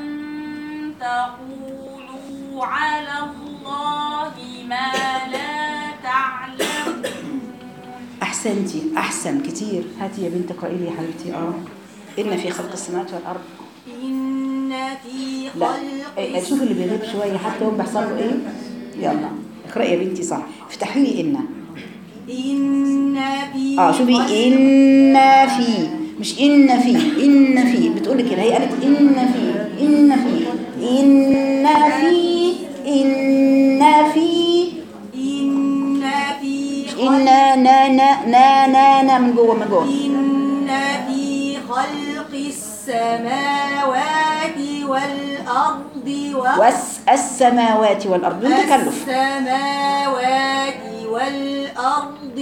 تقولوا على الله ما لا تعلمون أحسنتي أحسن كتير هاتي يا بنت اقرأي لي يا حبيبتي آه إن في خلق السماوات والأرض إن في لا خلق إيه، شوف اللي بيغيب شوية حتى يوم بيحصل له إيه يلا اقرأي يا بنتي صح افتحي لي إن إن في اه شوفي خلق- إن في مش إن في إن في بتقول كده هي قالت إن في إن في إن في إن في إن في مش إن نا نا نا نا نا من جوه من جوه إن في خلق السماوات والأرض وس السماوات والأرض بدون تكلف السماوات والأرض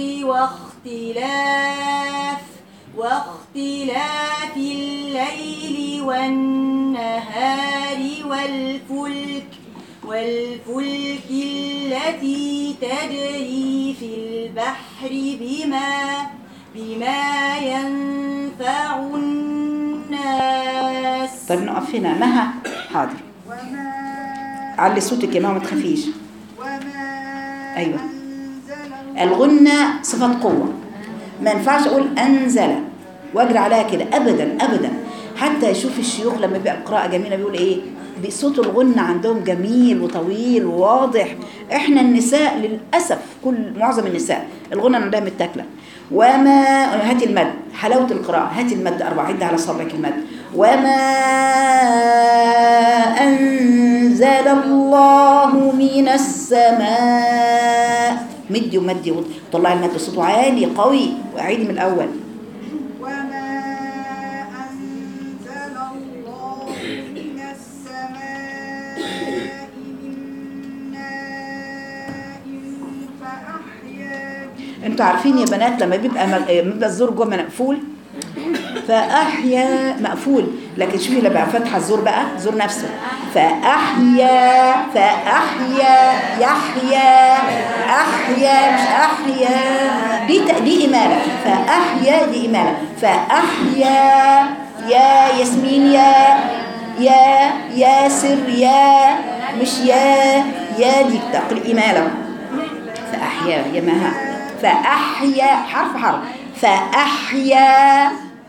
واختلاف واختلاف الليل والنهار والفلك والفلك التي تجري في البحر بما بما ينفع الناس طيب نقف هنا مها حاضر علي صوتك يا ماما ما تخافيش ايوه الغنة صفة قوة ما ينفعش اقول انزل واجري عليها كده ابدا ابدا حتى يشوف الشيوخ لما بيبقى القراءة جميلة بيقول ايه بصوت الغنة عندهم جميل وطويل وواضح احنا النساء للأسف كل معظم النساء الغنة عندها متاكلة وما هاتي المد حلاوة القراءة هاتي المد أربعة عدة على صبعك المد وما أنزل الله من السماء مدي ومدي وطلعي المد بصوته عالي قوي وأعيدي من الأول وما أنزل الله من السماء من ماء فأحيا به انتوا عارفين يا بنات لما بيبقى مل- آه، بيبقى الزور جوه مقفول فأحيا مقفول لكن شوفي لما بقى فاتحة الزور بقى زور نفسه فأحيا فأحيا يحيا أحيا مش أحيا دي ت- دي إمالة فأحيا دي إمالة فأحيا يا ياسمين يا يا ياسر يا مش يا يا دي تقل إمالة فأحيا يا مها فأحيا حرف حرف فأحيا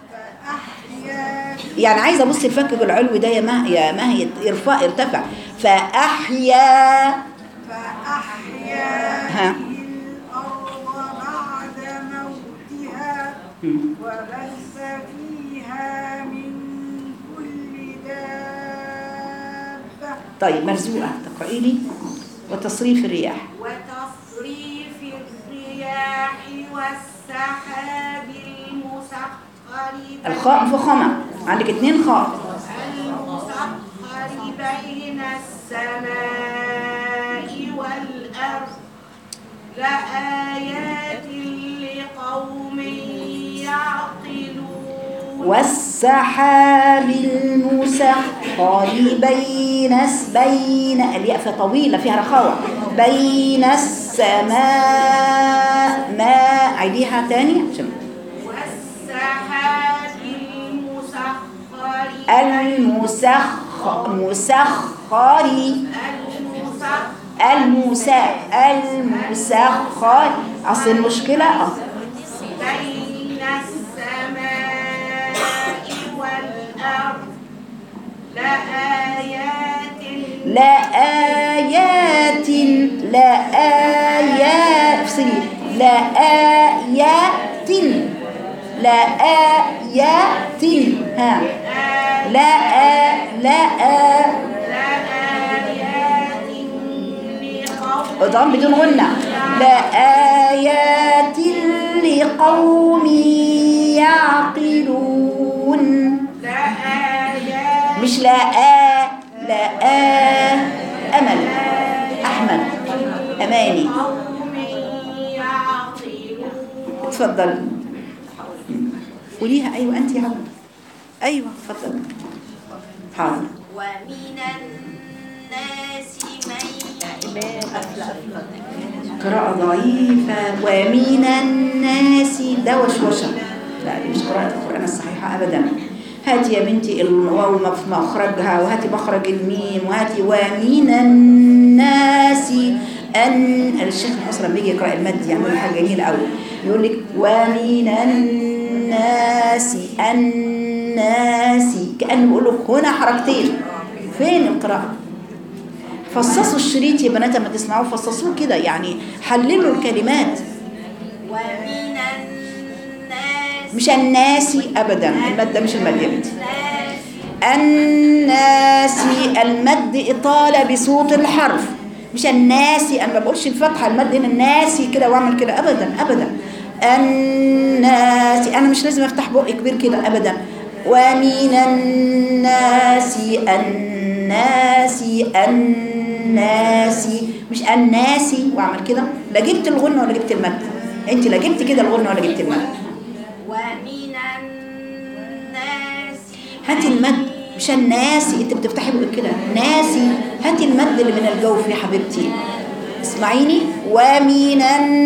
يعني عايزة أبص الفك العلوي ده يا ما يا ما هي ارفع ارتفع فأحيا فأحيا ها الأرض بعد موتها مم. وبث فيها من كل دابة طيب مرزوقة تقرأي لي وتصريف الرياح وتصريف الرياح والسحاب المسخر الخاء مفخمة عندك اتنين خاء المسخر بين السماء والأرض لآيات لقوم يعقلون والسحاب المسخر بين بين الياء فيها طويلة فيها رخاوة بين السماء ما عيديها تاني عشان والسحاب المسخر المسخر مسخر المسخر المسا المسخر أصل المشكلة آه. بين السماء والأرض لآيات لآيات لآيات افصلي لآيات لآيات ها لا لا لآيات لقوم اضغام بدون غنة لآيات لقوم يعقلون لآيات مش لا آ لا آ أمل أحمد أماني قوم يعقلون اتفضل قوليها أيوة أنت يا حبيبي أيوة اتفضل حاضر ومن الناس من قراءة ضعيفة ومن الناس ده وشوشة لا دي مش قراءة القرآن الصحيحة أبدا هاتي يا بنتي الواو في مخرجها وهاتي مخرج الميم وهاتي ومن الناس أن الشيخ الحسن لما بيجي يقرأ المد يعمل حاجة جميلة قوي يقول لك ومن الناس الناس كأنه بيقول لك هنا حركتين فين القراءة؟ فصصوا الشريط يا بنات لما تسمعوه فصصوه كده يعني حللوا الكلمات ومن الناس مش الناسي ابدا المد ده مش المد يا بنتي الناس الناسي المد اطاله بصوت الحرف مش الناسي انا ما بقولش الفتحه المد هنا الناسي كده واعمل كده ابدا ابدا الناسي انا مش لازم افتح بقي كبير كده ابدا ومن الناس الناس الناس مش الناسي واعمل كده لا جبت الغنه ولا جبت المد انت لا جبت كده الغنه ولا جبت المد ومن الناس هاتي المد مش الناسي انت بتفتحي بقك كده ناسي هاتي المد اللي من الجوف يا حبيبتي اسمعيني ومن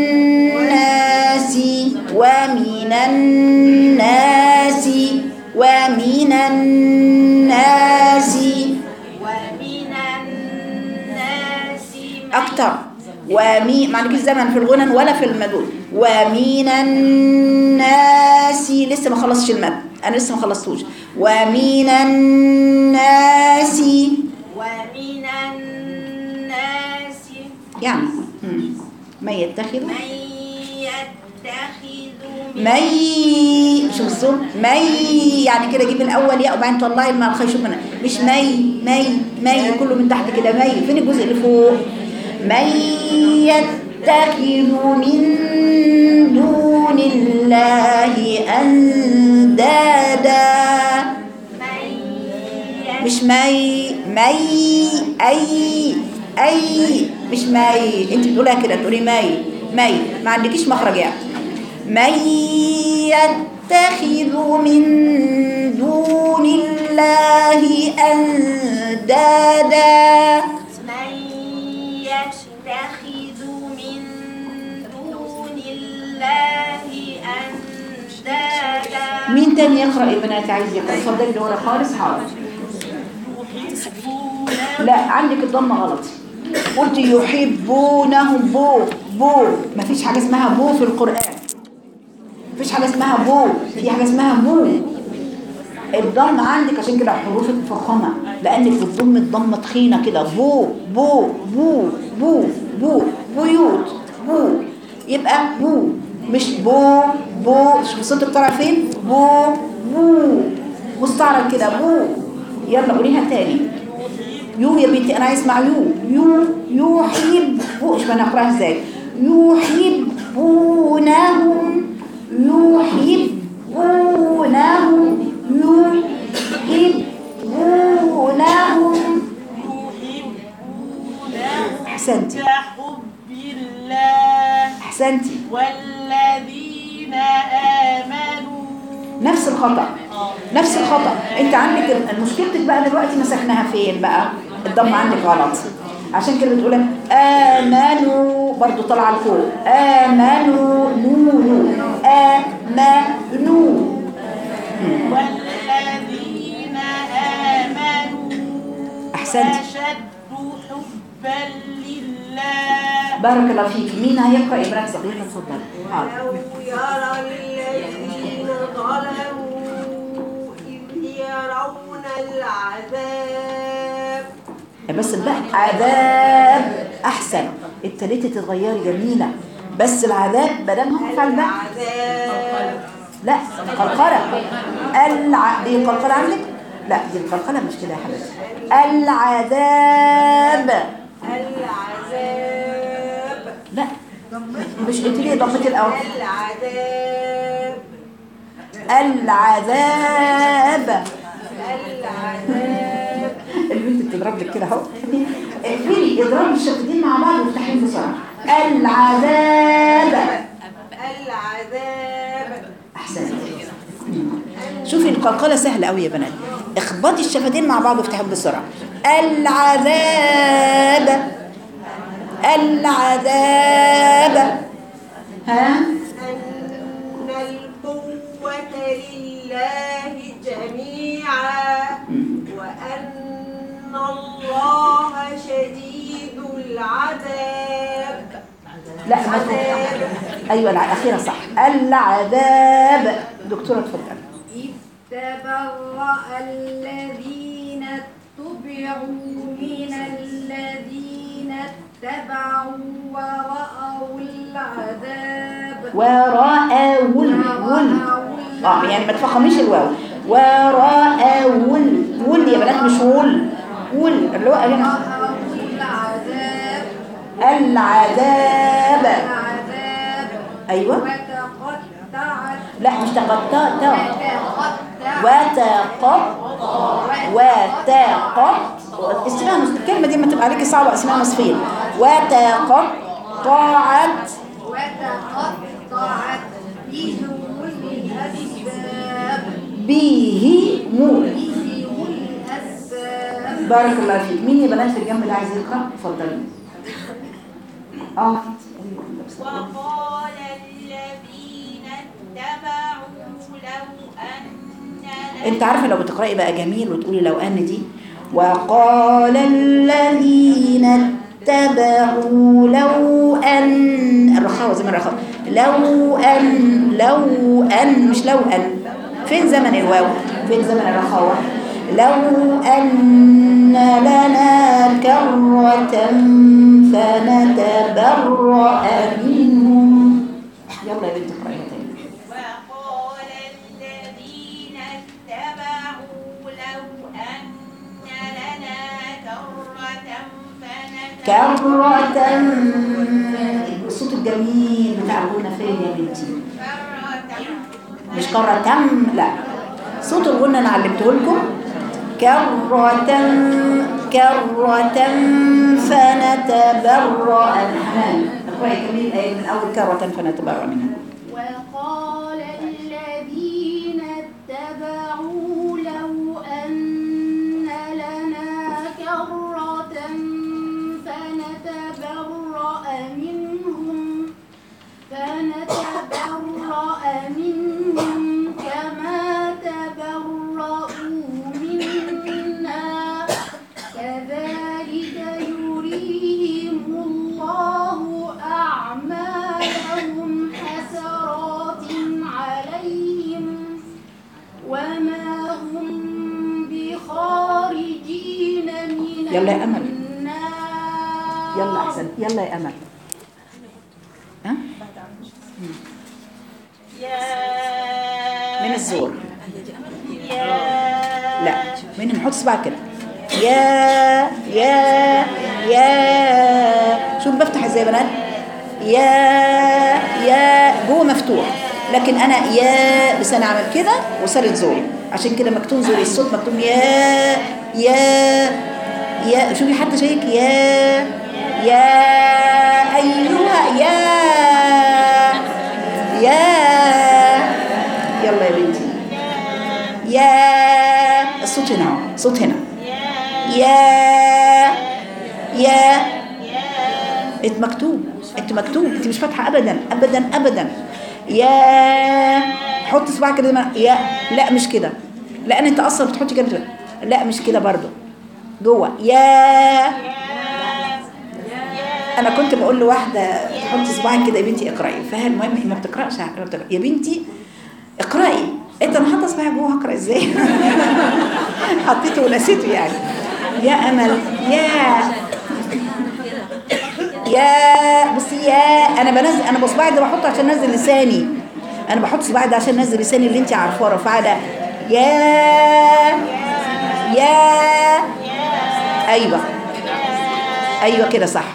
الناس ومن الناس ومن الناس ومن الناس اكتر ومي ما عندكش زمن في الغنن ولا في المدود ومن الناس لسه ما خلصتش المد انا لسه ما خلصتوش ومن الناس ومن الناس يعني مم. ما يتخذ من يتخذ من مي شوف الصوت مي يعني كده جيب الاول ياء وبعدين طلعي الماء الخير شوف منها مش مي مي مي كله من تحت كده مي فين الجزء اللي فوق من يتخذ من دون الله اندادا من مش مي مي اي اي مش مي انت بتقولها كده تقولي مي مي ما عندكيش مخرج يعني من يتخذ من دون الله اندادا من يتخذ من دون الله أندادا مين تاني يقرا يا بنات عايز يقرا اتفضلي اللي ورا خالص حاضر لا عندك الضمه غلط قلت يحبونهم بو بو ما فيش حاجه اسمها بو في القران مفيش حاجه اسمها بو في حاجه اسمها بو الضم عندك عشان كده حروف مفخمه لانك بتضم الضمه تخينه كده بو بو بو بو بو بيوت بو يبقى بو مش بو بو شوف صوتك طالع فين بو بو مستعرض كده بو يلا قوليها تاني يو يا بنتي انا عايز اسمع يو يو يحب شوف انا اقراها ازاي يحبونهم يحبونهم يحبونهم يحبونهم أحسنتي كحب الله أحسنتي والذين آمنوا نفس الخطأ نفس الخطأ انت عندك مشكلتك بقى دلوقتي مسكناها فين بقى الضم عندك غلط عشان كده بتقول آمنوا برضو طالعه لفوق آمنوا نونو آمنوا والذين آمنوا أحسنت. أشد حبا لله بارك الله فيك مين هيقرأ إبراهيم صغير اتفضل حاضر لو يرى الذين ظلموا إذ يرون العذاب بس بقى عذاب أحسن التالتة تتغيري جميلة بس العذاب بدل ما هو فعل بقى العذاب لا قلقلة الع... دي قلقلة عندك؟ لا دي القلقلة مش كده يا حبيبتي العذاب العذاب لا مش قلت لي ضمت الأول العذاب العذاب العذاب البنت بتضرب لك كده اهو اقفلي اضربي الشفتين مع بعض وافتحيهم بسرعة العذاب العذاب احسنت شوفي القلقلة سهلة قوي يا بنات اخبطي الشفتين مع بعض وافتحيهم بسرعة العذاب العذاب ها أن القوة لله جميعا وأن الله شديد العذاب لا ما ايوه الاخيره صح العذاب دكتوره اتفضل إذ تبرأ الذين اتبعوا من الذين اتبعوا ورأوا العذاب وراء ول ول اه يعني ما تفخميش الواو وراء ول ول يا بنات مش ول ول اللي هو هنا ورأوا العذاب العذاب العذاب ايوه وتقطعت لا مش تقطع تا وتقطعت وتقط وتقط اسمها نص الكلمه دي ما تبقى عليكي صعبه اسمها نصفين وتقطعت وتقطعت بهم الأسباب به مول بهم الأسباب بارك الله فيك مين يا بنات في الجنب اللي عايز يقرا اتفضلي اه وقال الذين اتبعوا لو أن انت عارفه لو بتقراي بقى جميل وتقولي لو ان دي وقال الذين اتبعوا لو ان الرخاوه زي ما الرخاوه لو ان لو ان مش لو ان فين زمن الواو فين زمن الرخاوه لو ان لنا كرة فنتبرأ منهم يلا يا بنت اقرايها تاني وقال الذين اتبعوا لو أن لنا كرة فنتبرأ كرة الصوت الجميل بتاع الغنى فين يا بنتي مش كرة تم لا صوت الغنى انا علمته لكم كرة كرة فنتبرأ الحمام اقرأي كمين الآية من أول كرة فنتبرأ منها وقال الذين اتبعوا لو أن لنا كرة فنتبرأ منهم فنتبرأ منهم كما تبرأوا منا كذلك يريهم الله أعمالهم حسرات عليهم وما هم بخارجين من يلا يا أمل. النار يلا أحسن يلا يا أمل ها يا من الزور يا لا من نحط صباعك كده يا يا يا شوف بفتح ازاي يا بنات يا يا جوه مفتوح لكن انا يا لساني عمل كده وصارت زوري عشان كده مكتوم زوري الصوت مكتوم يا يا يا شوفي حتى شيك يا يا ايها يا يا يلا يا بنتي يا الصوت هنا اهو الصوت هنا يا يا انت مكتوب انت مكتوب انت مش فاتحه ابدا ابدا ابدا يا حط صباعك كده زي ما- يا لا مش كده لان انت اصلا بتحطي كده لا مش كده برضو جوه يا انا كنت بقول لواحده تحطي صباعك كده يا بنتي اقراي فهي المهم هي ما بتقراش ما بتقرأ. يا بنتي اقراي انت انا حاطه صباعي جوه هقرا ازاي حطيته ونسيته يعني يا امل يا يا بصي يا انا بنزل انا بصباعي ده بحطه عشان انزل لساني انا بحط صباعي ده عشان انزل لساني اللي انت عارفاه رفعه ده يا يا ايوه ايوه كده صح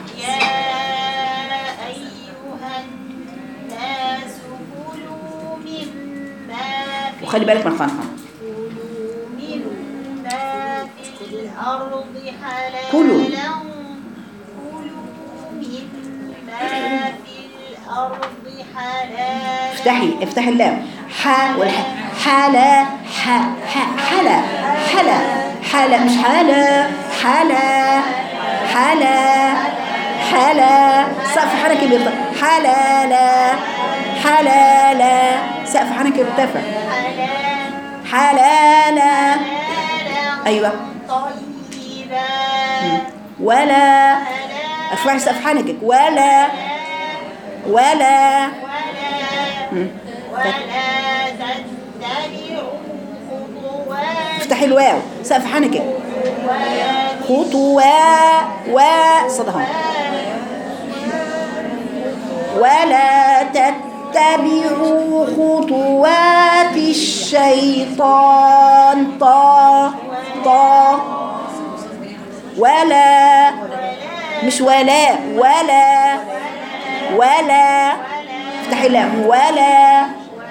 أيها الناس كلوا مما في وخلي بالك من الخنخن كلوا مما في الأرض حلالا كلوا. كلوا مما في الأرض حلالا افتحي افتحي اللام ح والح حلا ح ح حلا حلا حلا مش حلا حلا حلا حلا سقف حنكي بيرتفع حلالا حلالا سقف حنكي بيرتفع حلالا ايوه طيبا ولا ارفعي سقف حنكك ولا ولا مم. ولا تتبعوا خطوات افتحي الواو سقف حنكك خطوة و صدها ولا تتبعوا خطوات الشيطان طا طا ولا مش ولا ولا ولا افتحي اللام ولا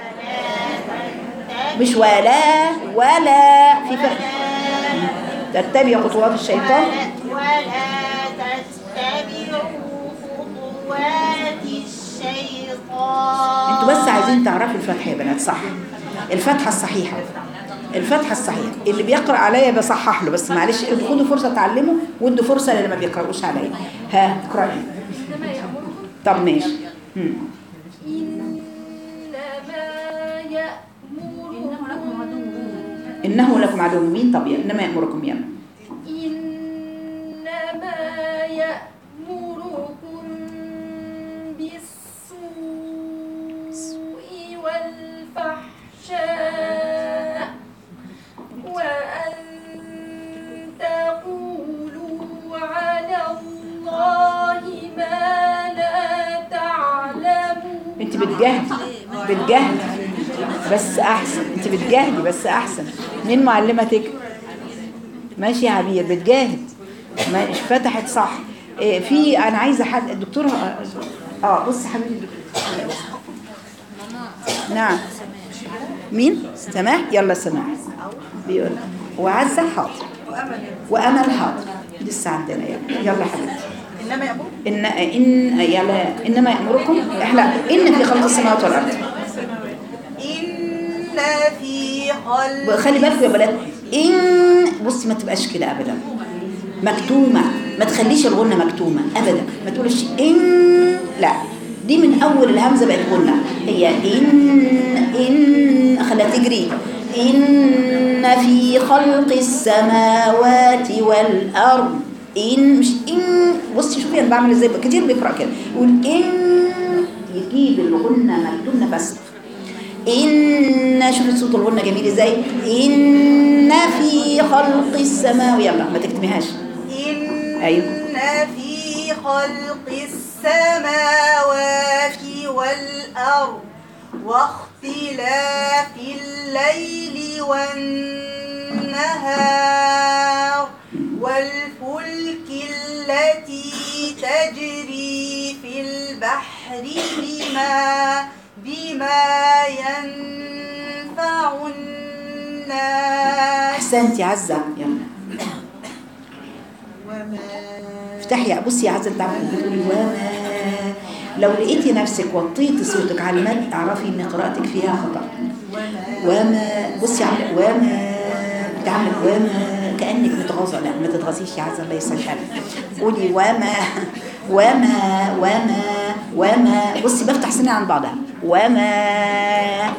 مش ولا ولا في فرق تتبع خطوات الشيطان ولا تتبعوا خطوات الشيطان انتوا بس عايزين تعرفوا الفتحة يا بنات صح الفتحة الصحيحة الفتحة الصحيحة اللي بيقرأ عليا بصحح له بس معلش خدوا فرصة تعلموا وادوا فرصة للي ما بيقرأوش عليا ها اقرأي طب ماشي مم. إنما يأمركم إنه لكم عدو مين طب إنما يأمركم يما إنما يأمركم بالسوء والفحشاء وأن تقولوا على الله ما لا تعلمون انت بتجاهدي بتجاهدي بس احسن انت بتجاهدي بس احسن مين معلمتك ماشي يا عبير بتجاهد ماشي فتحت صح إيه، في انا عايزه حد الدكتور اه آه، بص حبيبي الدكتور. نعم مين سماح يلا سماح بيقول وعزة حاضر وامل حاضر لسه عندنا يلا يلا حبيبتي انما يأمر إن إن يلا إنما يأمركم إحنا إن في خلق السماوات والأرض إن في خلق خلي بالكم يا بنات إن بصي ما تبقاش كده أبدا مكتومة ما تخليش الغنة مكتومة أبدا ما تقولش إن لا دي من أول الهمزة بقت غنة هي إن إن خليها تجري إن في خلق السماوات والأرض إن مش إن بصي شوفي أنا بعمل إزاي كتير بيقرأ كده يقول إن يجيب الغنة مكتومة بس إن شوفي صوت الغنة جميل إزاي إن في خلق السماء يلا ما تكتميهاش إن أيوه في خلق السماوات والأرض واختلاف الليل والنهار والفلك التي تجري في البحر بما بما ينفع الناس احسنت يا عزه يلا وما افتحي يا بصي يا عزه انت عمالة بتقولي وما لو لقيتي نفسك وطيتي صوتك على المد اعرفي ان قراءتك فيها خطا وما بصي عامله وما بتعمل وما كانك متغاظه لا ما تتغاظيش يا عزه الله يسهل حالك قولي وما وما وما وما بصي بفتح سنة عن بعضها وما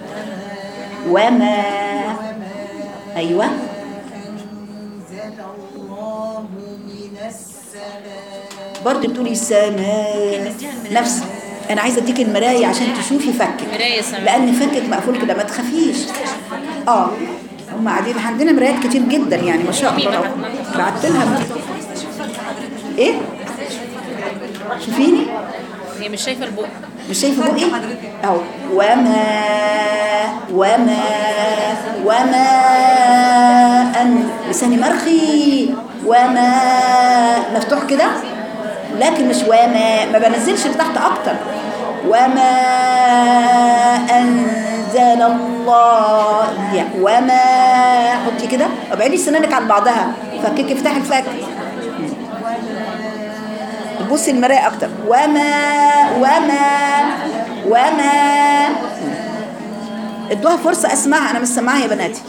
وما ايوه أنزل الله من السماء برضه بتقولي السماء نفس انا عايزه اديك المرايه عشان تشوفي فكك مراية سماء. لان فكك مقفول كده ما تخافيش اه هم قاعدين عندنا مرايات كتير جدا يعني ما شاء الله بعت لها ايه شوفيني هي مش شايفة البق مش شايفه بقي اهو وما وما وما ان لساني مرخي وما مفتوح كده لكن مش وما ما بنزلش لتحت اكتر وما انزل الله يعني وما حطي كده ابعدي سنانك عن بعضها فكك افتحي الفك بصي المراية أكتر وما وما وما ادوها فرصة أسمعها أنا مش سامعاها يا بناتي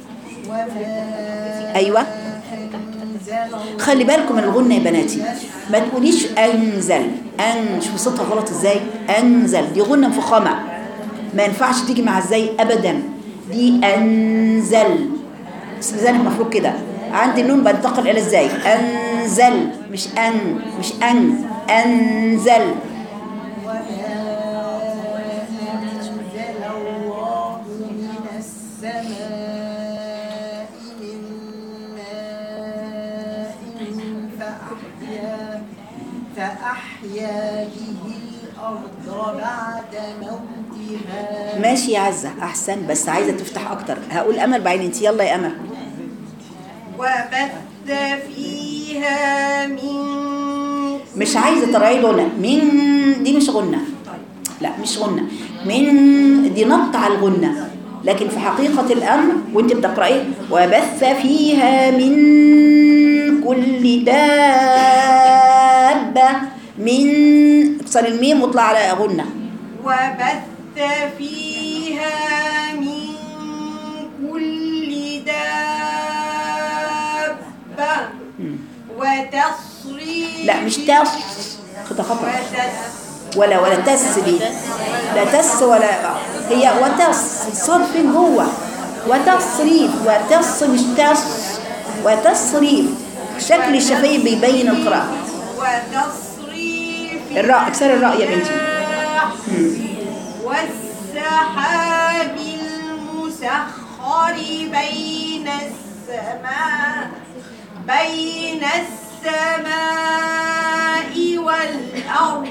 أيوة خلي بالكم من الغنة يا بناتي ما تقوليش أنزل أن شوف صوتها غلط إزاي أنزل دي غنة مفخمة ما ينفعش تيجي مع إزاي أبدا دي أنزل بس لذلك المفروض كده عندي النون بنتقل إلى إزاي أنزل مش أن مش أن أنزل أنزل الله من السماء من ماء فأحيا فأحيا به الأرض بعد موتها ماشي يا عزة أحسن بس عايزة تفتح أكتر هقول أمل بعدين أنت يلا يا أمل وبث فيها من مش عايزة تراعي غنى من دي مش غنى لا مش غنى من دي نط على الغنى لكن في حقيقة الأمر وانت بتقرأي وبث فيها من كل دابة من اكسر الميم واطلع على غنى وبث فيها من كل دابة وتصريف لا مش تس خطأ خطأ وتس ولا ولا تس دي لا تس ولا هي وتس الصاد فين جوه وتصريف وتس مش تس وتصريف شكل الشفايف بيبين القراءة وتصريف الراء اكسر الراء يا بنتي والسحاب المسخر بين السماء بين السماء والأرض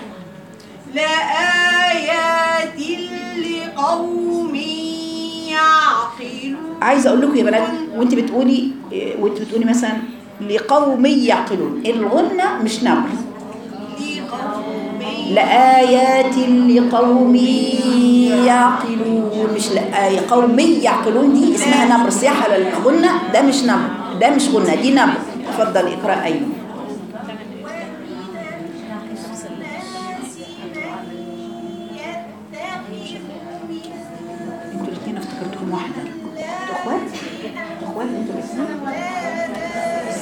لآيات لقوم يعقلون عايزه اقول لكم يا بنات وانت بتقولي إيه، وانت بتقولي مثلا لقوم يعقلون الغنة مش نبر لقوم لآيات لقوم يعقلون مش لآية قوم يعقلون دي اسمها نبر صياح على الغنة ده مش نبر ده مش غنة دي نبر اتفضل اقرأ أيوه انتوا الاثنين افتكرتهم واحدة انتوا اخوات انتوا اخوات انتوا الاثنين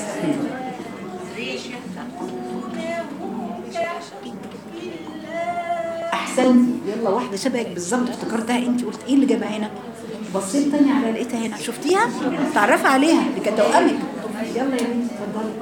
احسنتي يلا واحده شبهك بالظبط افتكرتها انت قلت ايه اللي جابها هنا بصيت تاني على لقيتها هنا شفتيها تعرفي عليها دي كانت توأمك يلا يا بنتي اتفضلي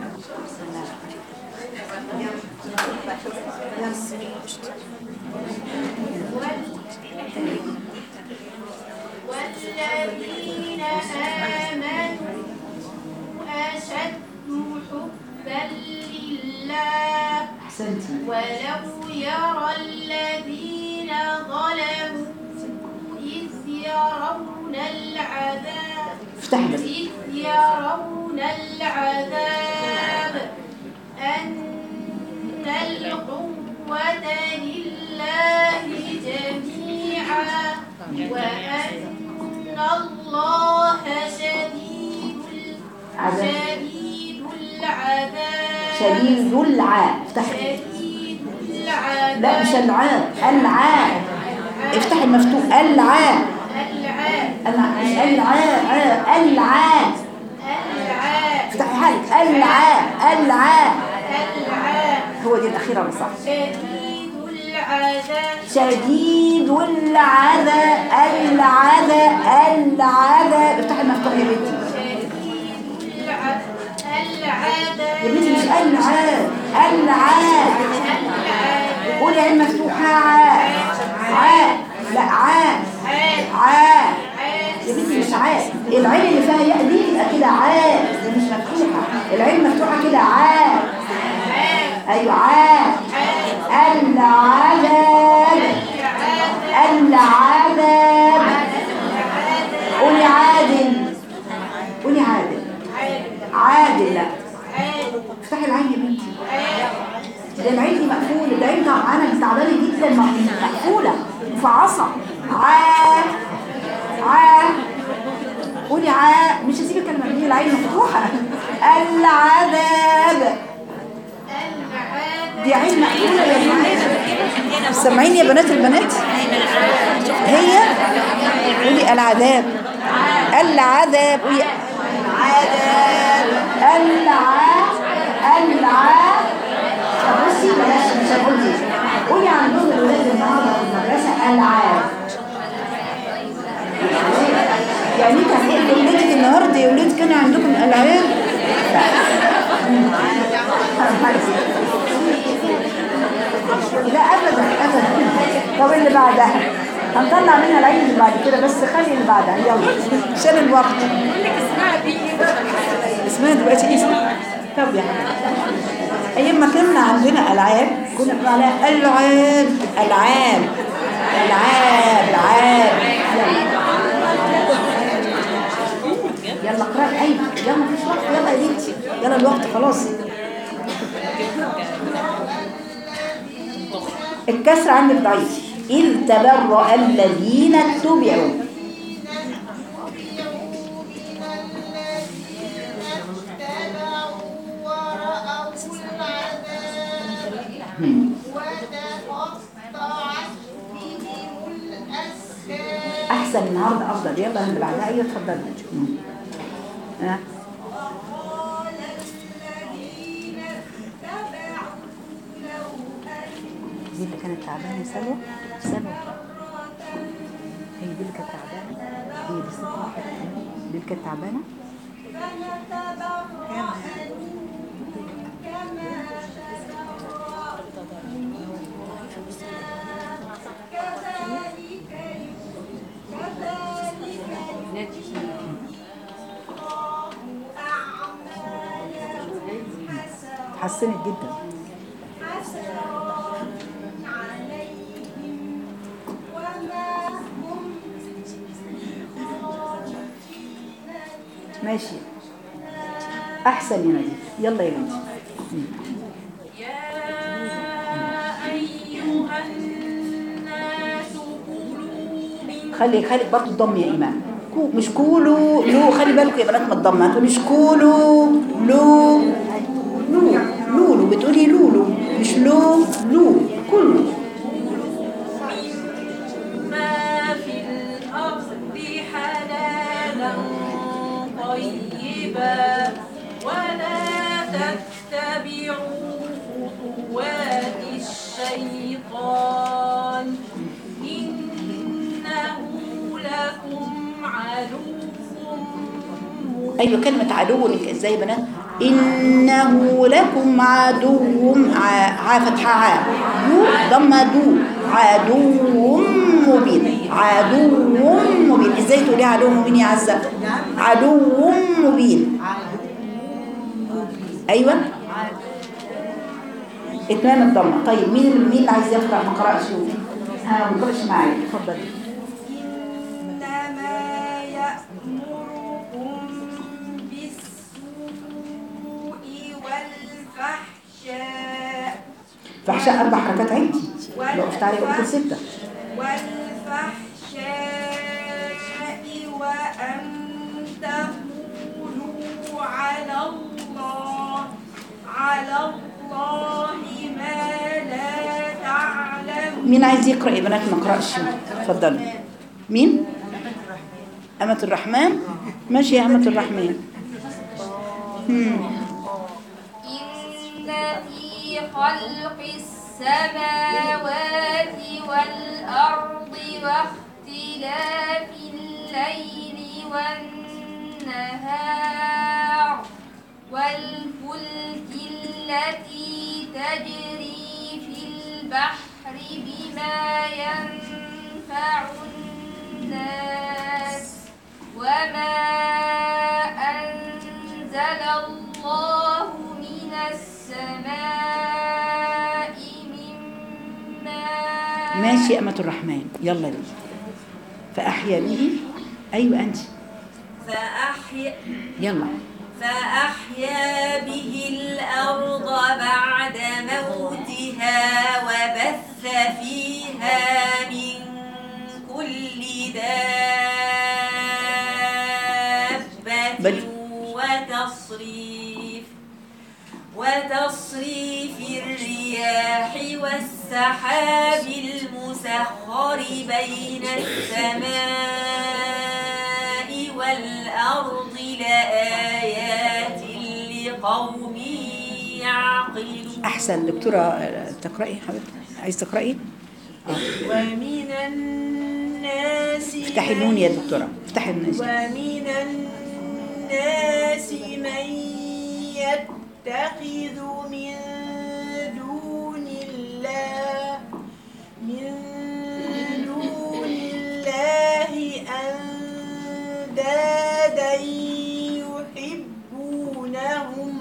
والذين آمنوا أشد حبا لله احسنتي ولو يرى الذين ظلموا إذ يرون العذاب افتحي بس إذ يرون العذاب أن القوة لله جميعا شديد العاء افتحي شديد العذاب لا مش العاء العاء افتحي المفتوح العاء العاء العاء العاء عاء. العاء العاء افتحي حالك العاء العاء العاء هو دي الأخيرة اللي صح شديد العذاب شديد العذاب العذاب العذاب افتحي المفتوح يا بنتي شديد العذاب العذاب يا بنتي مش العاء العاء العذاب قولي عين مفتوحة عاء عاء لا عاء عاد عاء عاد يا بنتي مش عاء العين اللي فيها ياء دي تبقى كده عاء دي مش مفتوحة العين مفتوحة كده عاء ايوه عاء العذاب العذاب قولي عادل قولي عادل عادل لا افتحي العين يا بنتي ده العين دي مقفولة ده عين انا تعبانة جدا مقفولة مفعصة عا عا قولي عا مش هسيب الكلمة دي العين مفتوحة العذاب دي عين مقفولة يا بنات سامعين يا بنات البنات هي قولي العذاب العذاب قولي العذاب الع الع طب بصي بلاش مش هقول دي قولي عندهم الولاد النهارده في المدرسة العاب يعني كان ايه ولادك النهارده يا ولاد كان عندكم العاب لا ابدا ابدا طب اللي بعدها هنطلع منها العين اللي بعد كده بس خلي اللي بعدها يلا عشان الوقت اسمها دلوقتي ايه اسمها طب يا حبيبي ايام ما كنا عندنا العاب كنا بنقول عليها العاب العاب العاب العاب يلا يلا اقرأي ايوه يلا مفيش وقت يلا يا بنتي يلا الوقت خلاص الكسر عندك ضعيف إذ تبرأ الذين اتبعوا أحسن النهاردة أفضل يلا اللي بعدها أيوة اتفضلي ها دي اللي كانت تعبانة سلوى سلوى هي دي اللي كانت تعبانة هي دي ست واحد دي اللي كانت تعبانة اتحسنت جدا ماشي احسن يا نادي يلا يا بنتي يا أيها الناس كلوا من خلي خلي برضه الضم يا ايمان كو مش كولو لو خلي بالكم يا بنات من الضم ما تقوليش كولو لو لو لولو بتقولي لولو مش لو لو كله ما في الأرض حلالا طيبا ولا تتبعوا خطوات الشيطان إنه لكم عدو ايوه كلمه عدو ازاي يا بنات انه لكم عدو ع- ع فتحه ع دو ضمه دو عدو مبين عدو مبين ازاي تقولي عدو مبين يا عزه عدو مبين ايوه اتمام الضمه طيب مين اللي مين اللي عايز يقرا ما قراش ها ما قراش معايا اتفضلي إنما يأمركم بالسوء والفحشاء فحشاء اربع حركات عندي لو قفت عليه قلت سته والفحشاء وأن تقولوا على الله على الله ما لا تعلمون مين عايز يقرأ يا بنات ما قرأش اتفضلي مين أمة الرحمن ماشي يا أمة الرحمن هم. إن في خلق السماوات والأرض واختلاف الليل والنهار والفلك التي تجري في البحر بما ينفع الناس وما أنزل الله من السماء من ماء ماشي يا أمة الرحمن يلا لي فأحيا به أيوة أنت فأحيا يلا فأحيا به الأرض بعد موتها وبث فيها من كل دابة بل- وتصريف وتصريف الرياح والسحاب المسخر بين السماء والأرض لآيات لقوم يعقلون أحسن دكتورة آه، تقرأي حبيبتي عايز تقرأي ومن الناس افتحي من- النون يا دكتورة افتحي النون ومن الناس من يتخذ من دون الله من دون الله أندادا يحبونهم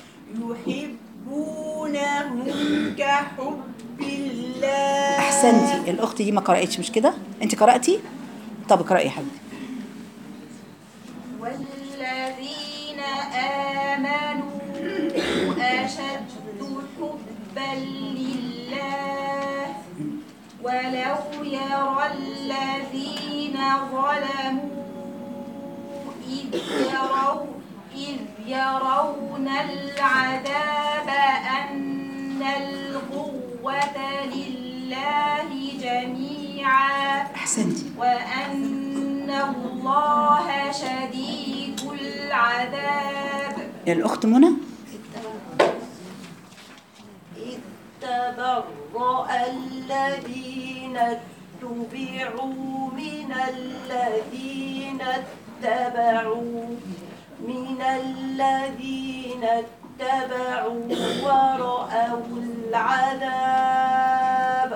يحبونهم كحب الله أحسنتي الأخت دي ما قرأتش مش كده أنت قرأتي طب اقرأي يا حبيبتي والذين آمنوا أشد حبا لله ولو يرى الذين ظلموا إذ يروا إذ يرون العذاب أن القوة لله جميعا أحسنتي وأن الله شديد العذاب الأخت منى إذ تبرأ الذين اتبعوا من الذين اتبعوا من الذين اتبعوا ورأوا العذاب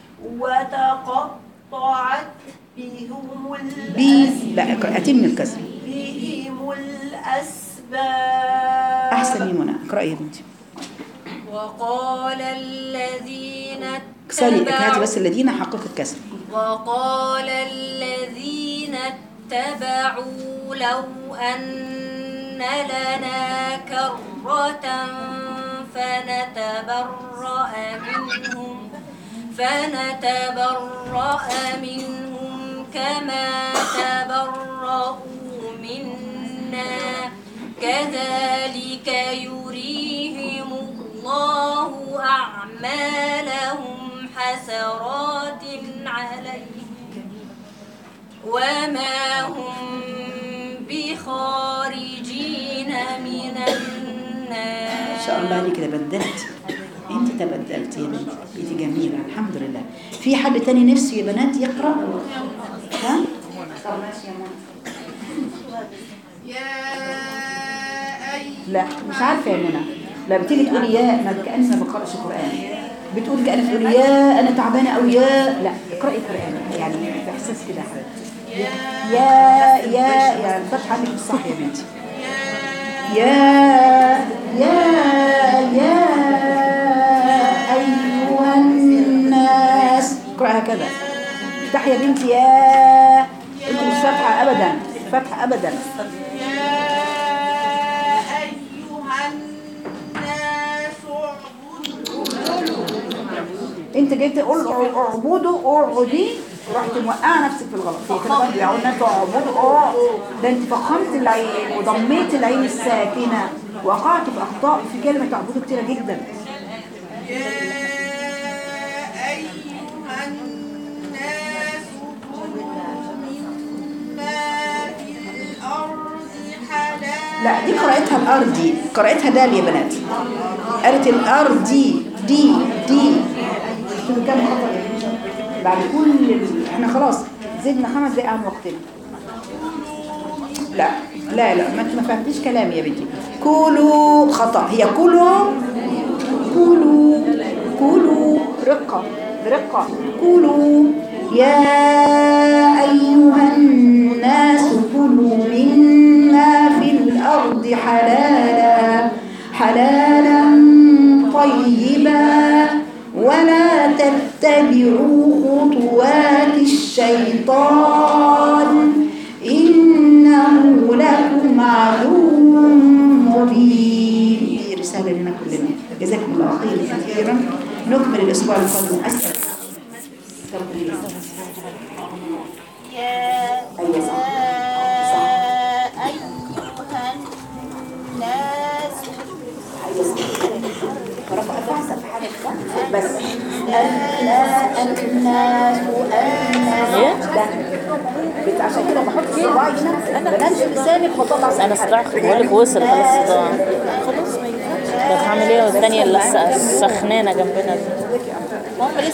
وتقطعت بهم بي الأسباب لا اقرأ أتم الكسر بهم الأسباب أحسن يا منى اقرأي يا بنتي وقال الذين كسري هاتي اتبعوا بس الذين حققوا الكسر وقال الذين اتبعوا لو أن لنا كرة فنتبرأ منهم فنتبرأ منهم كما تبرأوا منا كذلك يريهم الله أعمالهم حسرات عليهم وما هم بخارجين من النار إن شاء الله عليك تبدلت أنت تبدلت يا بنتي بقيتي جميلة الحمد لله في حد تاني نفسه يا بنات يقرأ ها؟ طب ماشي يا منى يا أي لا مش عارفة يا منى لا بتيجي تقولي يا ما كأني ما بقرأش قرآن بتقولي كأنك تقولي يا أنا تعبانة أو يا لا اقرأي قرآن يعني بإحساس كده يا حبيبتي يا يا يا الفتحة عندك الصح يا بنتي يا يا يا أيها الناس اقرأ هكذا افتحي يا بنتي يا انت مش فاتحة أبدا فاتحة أبدا يا أيها الناس اعبدوا انت جيت تقول اعبدوا اعبدي رحت موقعه نفسك في الغلط هي كده برضه يقول الناس اعبدوا اه ده انت فخمت العين وضميت العين الساكنه وقعت في اخطاء في كلمه تعبدوا كتيره جدا يا أيها الناس كلوا مما في الأرض حلالا لا دي قراءتها الارضي قراءتها دال يا بنات قالت الارضي دي دي شوفوا كام خطأ يا بنتي. بعد كل ال... احنا خلاص زدنا خمس دقايق عن وقتنا لا لا لا ما انت ما فهمتيش كلامي يا بنتي كلوا خطأ هي كلوا كلوا كلوا رقة برقة كلوا يا أيها الناس كلوا مما في الأرض حلالا حلالا طيبا ولا تتبعوا خطوات الشيطان إنه لكم عدو مبين دي رسالة لنا كلنا جزاكم الله خيرا كثيرا نكمل الأسبوع القادم أسأل تفضلي. يا أيوة صح. صح. أيها الناس أيوة صح. رفع فحسب في حاجة صح؟ بس الناس الناس الناس ده بت- عشان كده بحط صباعي هنا بنمشي لسانك بطلع انا صراحه بقول لك وصل خلاص الصداع خلاص ما ينفعش طب هعمل ايه والثانيه اللي سخنانه جنبنا دي. المهم لسه